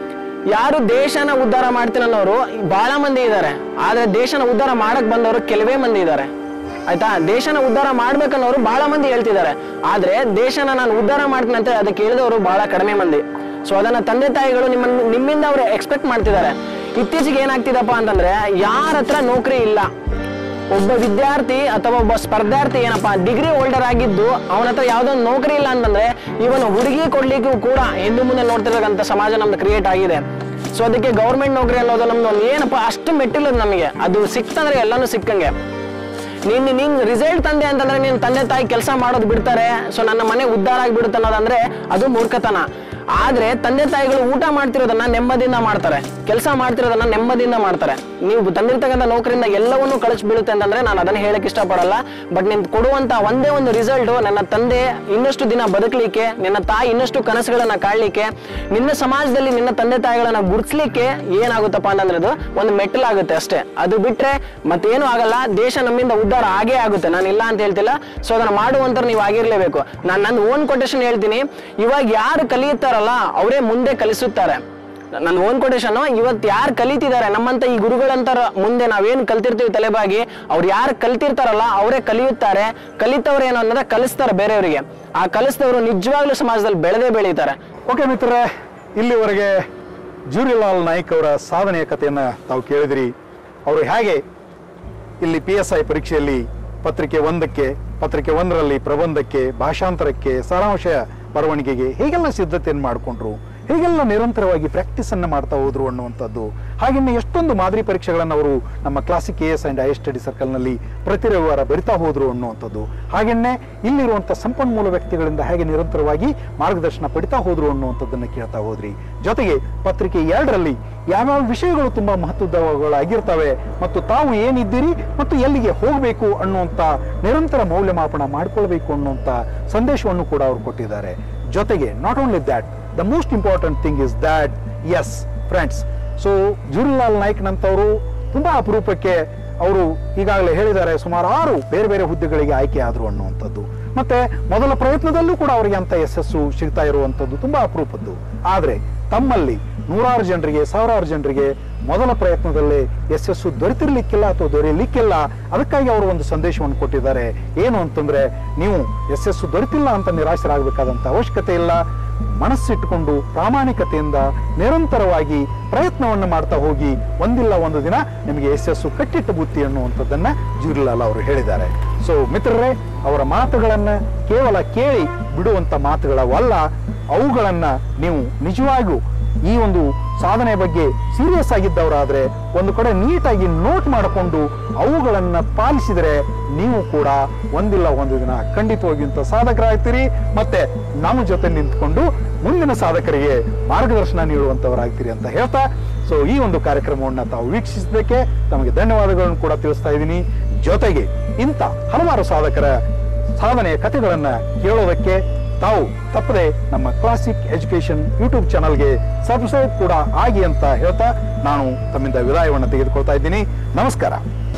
ಯಾರು ದೇಶನ ಉದ್ಧಾರ ಮಾಡ್ತೀನಿ ಅನ್ನೋರು ಬಹಳ ಮಂದಿ ಇದ್ದಾರೆ ಆದ್ರೆ ದೇಶನ ಉದ್ಧಾರ ಮಾಡಕ್ ಬಂದವರು ಕೆಲವೇ ಮಂದಿ ಇದ್ದಾರೆ ಆಯ್ತಾ ದೇಶನ ಉದ್ಧಾರ ಮಾಡ್ಬೇಕನ್ನೋರು ಬಹಳ ಮಂದಿ ಹೇಳ್ತಿದ್ದಾರೆ ಆದ್ರೆ ದೇಶನ ನಾನು ಉದ್ಧಾರ ಮಾಡ್ತೀನಿ ಅಂತ ಅದಕ್ಕೆ ಹೇಳಿದವರು ಬಹಳ ಕಡಿಮೆ ಮಂದಿ ಸೊ ಅದನ್ನ ತಂದೆ ತಾಯಿಗಳು ನಿಮ್ಮ ನಿಮ್ಮಿಂದ ಅವರು ಎಕ್ಸ್ಪೆಕ್ಟ್ ಮಾಡ್ತಿದ್ದಾರೆ ಇತ್ತೀಚೆಗೆ ಏನಾಗ್ತಿದಪ್ಪ ಅಂತಂದ್ರೆ ಯಾರ ಹತ್ರ ನೌಕರಿ ಇಲ್ಲ ಒಬ್ಬ ವಿದ್ಯಾರ್ಥಿ ಅಥವಾ ಒಬ್ಬ ಸ್ಪರ್ಧಾರ್ಥಿ ಏನಪ್ಪಾ ಡಿಗ್ರಿ ಹೋಲ್ಡರ್ ಆಗಿದ್ದು ಅವನ ಹತ್ರ ಯಾವ್ದೋ ಒಂದು ನೌಕರಿ ಇಲ್ಲ ಅಂತಂದ್ರೆ ಇವನು ಹುಡುಗಿ ಕೊಡ್ಲಿಕ್ಕೂ ಕೂಡ ಹಿಂದೆ ಮುಂದೆ ನೋಡ್ತಿರ್ತಕ್ಕಂಥ ಸಮಾಜ ನಮ್ದು ಕ್ರಿಯೇಟ್ ಆಗಿದೆ ಸೊ ಅದಕ್ಕೆ ಗೌರ್ಮೆಂಟ್ ನೌಕರಿ ಅನ್ನೋದು ನಮ್ದು ಒಂದು ಏನಪ್ಪ ಅಷ್ಟು ಮೆಟ್ಟಿಲ್ಲದು ನಮಗೆ ಅದು ಸಿಕ್ತಂದ್ರೆ ಎಲ್ಲಾನು ಸಿಕ್ಕಂಗೆ ನೀನ್ ನೀನ್ ರಿಸಲ್ಟ್ ತಂದೆ ಅಂತಂದ್ರೆ ನಿನ್ ತಂದೆ ತಾಯಿ ಕೆಲಸ ಮಾಡೋದು ಬಿಡ್ತಾರೆ ಸೊ ನನ್ನ ಮನೆ ಉದ್ಧಾರ ಆಗಿಬಿಡುತ್ತೆ ಅನ್ನೋದಂದ್ರೆ ಅದು ಮೂರ್ಖತನ ಆದ್ರೆ ತಂದೆ ತಾಯಿಗಳು ಊಟ ಮಾಡ್ತಿರೋದನ್ನ ನೆಮ್ಮದಿಯಿಂದ ಮಾಡ್ತಾರೆ ಕೆಲಸ ಮಾಡ್ತಿರೋದನ್ನ ನೆಮ್ಮದಿಯಿಂದ ಮಾಡ್ತಾರೆ ನೀವು ತಂದಿರ್ತಕ್ಕಂಥ ನೌಕರಿಯಿಂದ ಎಲ್ಲವನ್ನೂ ಕಳಿಸ್ ಬೀಳುತ್ತೆ ಅಂತಂದ್ರೆ ನಾನು ಅದನ್ನ ಹೇಳಕ್ ಇಷ್ಟಪಡಲ್ಲ ಬಟ್ ನೀನ್ ಕೊಡುವಂತ ಒಂದೇ ಒಂದು ರಿಸಲ್ಟ್ ನನ್ನ ತಂದೆ ಇನ್ನಷ್ಟು ದಿನ ಬದುಕಲಿಕ್ಕೆ ನಿನ್ನ ತಾಯಿ ಇನ್ನಷ್ಟು ಕನಸುಗಳನ್ನ ಕಾಡ್ಲಿಕ್ಕೆ ನಿನ್ನ ಸಮಾಜದಲ್ಲಿ ನಿನ್ನ ತಂದೆ ತಾಯಿಗಳನ್ನ ಗುರುತಿಸ್ಲಿಕ್ಕೆ ಏನಾಗುತ್ತಪ್ಪ ಅಂತಂದ್ರೆ ಅದು ಒಂದು ಮೆಟ್ಟಲಾಗುತ್ತೆ ಅಷ್ಟೇ ಅದು ಬಿಟ್ರೆ ಮತ್ತೇನು ಆಗಲ್ಲ ದೇಶ ನಮ್ಮಿಂದ ಉದ್ಧಾರ ಆಗೇ ಆಗುತ್ತೆ ನಾನು ಇಲ್ಲ ಅಂತ ಹೇಳ್ತಿಲ್ಲ ಸೊ ಅದನ್ನ ಮಾಡುವಂತ ನೀವು ಆಗಿರ್ಲೇಬೇಕು ನಾನು ನನ್ನ ಓನ್ ಕೊಟೇಶನ್ ಹೇಳ್ತೀನಿ ಇವಾಗ ಯಾರು ಕಲಿಯುತ್ತಾರಲ್ಲ ಅವರೇ ಮುಂದೆ ಕಲಿಸುತ್ತಾರೆ ನನ್ನ ಓನ್ ಕೊಟೇಶನ್ ಇವತ್ತು ಯಾರು ಕಲಿತಿದ್ದಾರೆ ನಮ್ಮಂತ ಈ ಗುರುಗಳಂತರ ಮುಂದೆ ನಾವೇನು ಕಲ್ತಿರ್ತೀವಿ ತಲೆಬಾಗಿ ಅವ್ರು ಯಾರು ಕಲ್ತಿರ್ತಾರಲ್ಲ ಅವರೇ ಕಲಿಯುತ್ತಾರೆ ಕಲಿತವ್ರು ಏನು ಅನ್ನೋದ್ರೆ ಕಲಿಸ್ತಾರೆ ಬೇರೆಯವರಿಗೆ ಆ ಕಲಿಸಿದವರು ನಿಜವಾಗ್ಲೂ ಸಮಾಜದಲ್ಲಿ ಬೆಳೆದೇ ಬೆಳೀತಾರೆ ಓಕೆ ಮಿತ್ರರೇ ಇಲ್ಲಿವರೆಗೆ ಜೂರಿಲಾಲ್ ನಾಯ್ಕ್ ಅವರ ಸಾಧನೆಯ ಕಥೆಯನ್ನು ತಾವು ಕೇಳಿದ್ರಿ ಅವರು ಹೇಗೆ ಇಲ್ಲಿ ಪಿ ಎಸ್ ಐ ಪರೀಕ್ಷೆಯಲ್ಲಿ ಪತ್ರಿಕೆ ಒಂದಕ್ಕೆ ಪತ್ರಿಕೆ ಒಂದರಲ್ಲಿ ಪ್ರಬಂಧಕ್ಕೆ ಭಾಷಾಂತರಕ್ಕೆ ಸಾರಾಂಶ ಬರವಣಿಗೆಗೆ ಹೇಗೆಲ್ಲ ಸಿದ್ಧತೆಯನ್ನು ಮಾಡಿಕೊಂಡ್ರು ಹೇಗೆಲ್ಲ ನಿರಂತರವಾಗಿ ಪ್ರಾಕ್ಟೀಸ್ ಅನ್ನ ಮಾಡ್ತಾ ಹೋದ್ರು ಅನ್ನುವಂಥದ್ದು ಹಾಗೆಯೇ ಎಷ್ಟೊಂದು ಮಾದರಿ ಪರೀಕ್ಷೆಗಳನ್ನು ಅವರು ನಮ್ಮ Classic A S and higher study ಸರ್ಕಲ್ನಲ್ಲಿ ಪ್ರತಿ ರವಿವಾರ ಬರಿತಾ ಹೋದ್ರು ಅನ್ನುವಂಥದ್ದು ಹಾಗೆಯೇ ಇಲ್ಲಿರುವಂಥ ಸಂಪನ್ಮೂಲ ವ್ಯಕ್ತಿಗಳಿಂದ ಹೇಗೆ ನಿರಂತರವಾಗಿ ಮಾರ್ಗದರ್ಶನ ಪಡಿತಾ ಹೋದ್ರು ಅನ್ನುವಂಥದ್ದನ್ನು ಕೇಳ್ತಾ ಹೋದ್ರಿ ಜೊತೆಗೆ ಪತ್ರಿಕೆ ಎರಡರಲ್ಲಿ ಯಾವ್ಯಾವ ವಿಷಯಗಳು ತುಂಬಾ ಮಹತ್ವದವುಗಳಾಗಿರ್ತವೆ ಮತ್ತು ತಾವು ಏನಿದ್ದೀರಿ ಮತ್ತು ಎಲ್ಲಿಗೆ ಹೋಗಬೇಕು ಅನ್ನುವಂಥ ನಿರಂತರ ಮೌಲ್ಯಮಾಪನ ಮಾಡ್ಕೊಳ್ಬೇಕು ಅನ್ನುವಂಥ ಸಂದೇಶವನ್ನು ಕೂಡ ಅವರು ಕೊಟ್ಟಿದ್ದಾರೆ ಜೊತೆಗೆ not only that the most important thing is that ಎಸ್ ಫ್ರೆಂಡ್ಸ್ ಸೊ ಜೂರಿಲಾಲ್ ನಾಯ್ಕ್ ನಂತವರು ತುಂಬಾ ಅಪರೂಪಕ್ಕೆ ಅವರು ಈಗಾಗಲೇ ಹೇಳಿದ್ದಾರೆ ಸುಮಾರು ಆರು ಬೇರೆ ಬೇರೆ ಹುದ್ದೆಗಳಿಗೆ ಆಯ್ಕೆ ಆದ್ರು ಅನ್ನುವಂಥದ್ದು ಮತ್ತೆ ಮೊದಲ ಪ್ರಯತ್ನದಲ್ಲೂ ಕೂಡ ಅವರಿಗೆ ಅಂತ ಯಶಸ್ಸು ಸಿಗ್ತಾ ಇರುವಂಥದ್ದು ತುಂಬಾ ಅಪರೂಪದ್ದು ಆದ್ರೆ ತಮ್ಮಲ್ಲಿ ನೂರಾರು ಜನರಿಗೆ ಸಾವಿರಾರು ಜನರಿಗೆ ಮೊದಲ ಪ್ರಯತ್ನದಲ್ಲೇ ಯಶಸ್ಸು ದೊರೆತಿರ್ಲಿಕ್ಕಿಲ್ಲ ಅಥವಾ ದೊರೆಯಲಿಕ್ಕಿಲ್ಲ ಅದಕ್ಕಾಗಿ ಅವರು ಒಂದು ಸಂದೇಶವನ್ನು ಕೊಟ್ಟಿದ್ದಾರೆ ಏನು ಅಂತಂದ್ರೆ ನೀವು ಯಶಸ್ಸು ದೊರೆತಿಲ್ಲ ಅಂತ ನಿರಾಶರಾಗಬೇಕಾದಂತ ಅವಶ್ಯಕತೆ ಇಲ್ಲ ಮನಸ್ಸಿಟ್ಟುಕೊಂಡು ಪ್ರಾಮಾಣಿಕತೆಯಿಂದ ನಿರಂತರವಾಗಿ ಪ್ರಯತ್ನವನ್ನು ಮಾಡ್ತಾ ಹೋಗಿ ಒಂದಿಲ್ಲ ಒಂದು ದಿನ ನಿಮಗೆ ಯಶಸ್ಸು ಕಟ್ಟಿಟ್ಟ ಬುತ್ತಿ ಅನ್ನುವಂಥದ್ದನ್ನ ಜೂರಿಲಾಲ್ ಅವರು ಹೇಳಿದ್ದಾರೆ ಸೊ ಮಿತ್ರರೇ ಅವರ ಮಾತುಗಳನ್ನ ಕೇವಲ ಕೇಳಿ ಬಿಡುವಂತ ಮಾತುಗಳವಲ್ಲ ಅವುಗಳನ್ನ ನೀವು ನಿಜವಾಗಿಯೂ ಈ ಒಂದು ಸಾಧನೆ ಬಗ್ಗೆ ಸೀರಿಯಸ್ ಆಗಿದ್ದವರಾದ್ರೆ ಒಂದು ಕಡೆ ನೀಟಾಗಿ ನೋಟ್ ಮಾಡಿಕೊಂಡು ಅವುಗಳನ್ನ ಪಾಲಿಸಿದರೆ ನೀವು ಕೂಡ ಒಂದಿಲ್ಲ ಒಂದು ದಿನ ಖಂಡಿತವಾಗಿ ಇಂಥ ಸಾಧಕರಾಗ್ತೀರಿ ಮತ್ತೆ ನಮ್ಮ ಜೊತೆ ನಿಂತ್ಕೊಂಡು ಮುಂದಿನ ಸಾಧಕರಿಗೆ ಮಾರ್ಗದರ್ಶನ ನೀಡುವಂತವರಾಗ್ತೀರಿ ಅಂತ ಹೇಳ್ತಾ ಸೊ ಈ ಒಂದು ಕಾರ್ಯಕ್ರಮವನ್ನು ತಾವು ವೀಕ್ಷಿಸಿದ್ದಕ್ಕೆ ತಮಗೆ ಧನ್ಯವಾದಗಳನ್ನು ಕೂಡ ತಿಳಿಸ್ತಾ ಇದ್ದೀನಿ ಜೊತೆಗೆ ಇಂಥ ಹಲವಾರು ಸಾಧಕರ ಸಾಧನೆಯ ಕಥೆಗಳನ್ನ ಕೇಳೋದಕ್ಕೆ ತಾವು ತಪ್ಪದೆ ನಮ್ಮ ಕ್ಲಾಸಿಕ್ ಎಜುಕೇಶನ್ ಯೂಟ್ಯೂಬ್ ಚಾನಲ್ಗೆ ಸಬ್ಸ್ಕ್ರೈಬ್ ಕೂಡ ಆಗಿ ಅಂತ ಹೇಳ್ತಾ ನಾನು ತಮ್ಮಿಂದ ವಿದಾಯವನ್ನು ತೆಗೆದುಕೊಳ್ತಾ ಇದ್ದೀನಿ ನಮಸ್ಕಾರ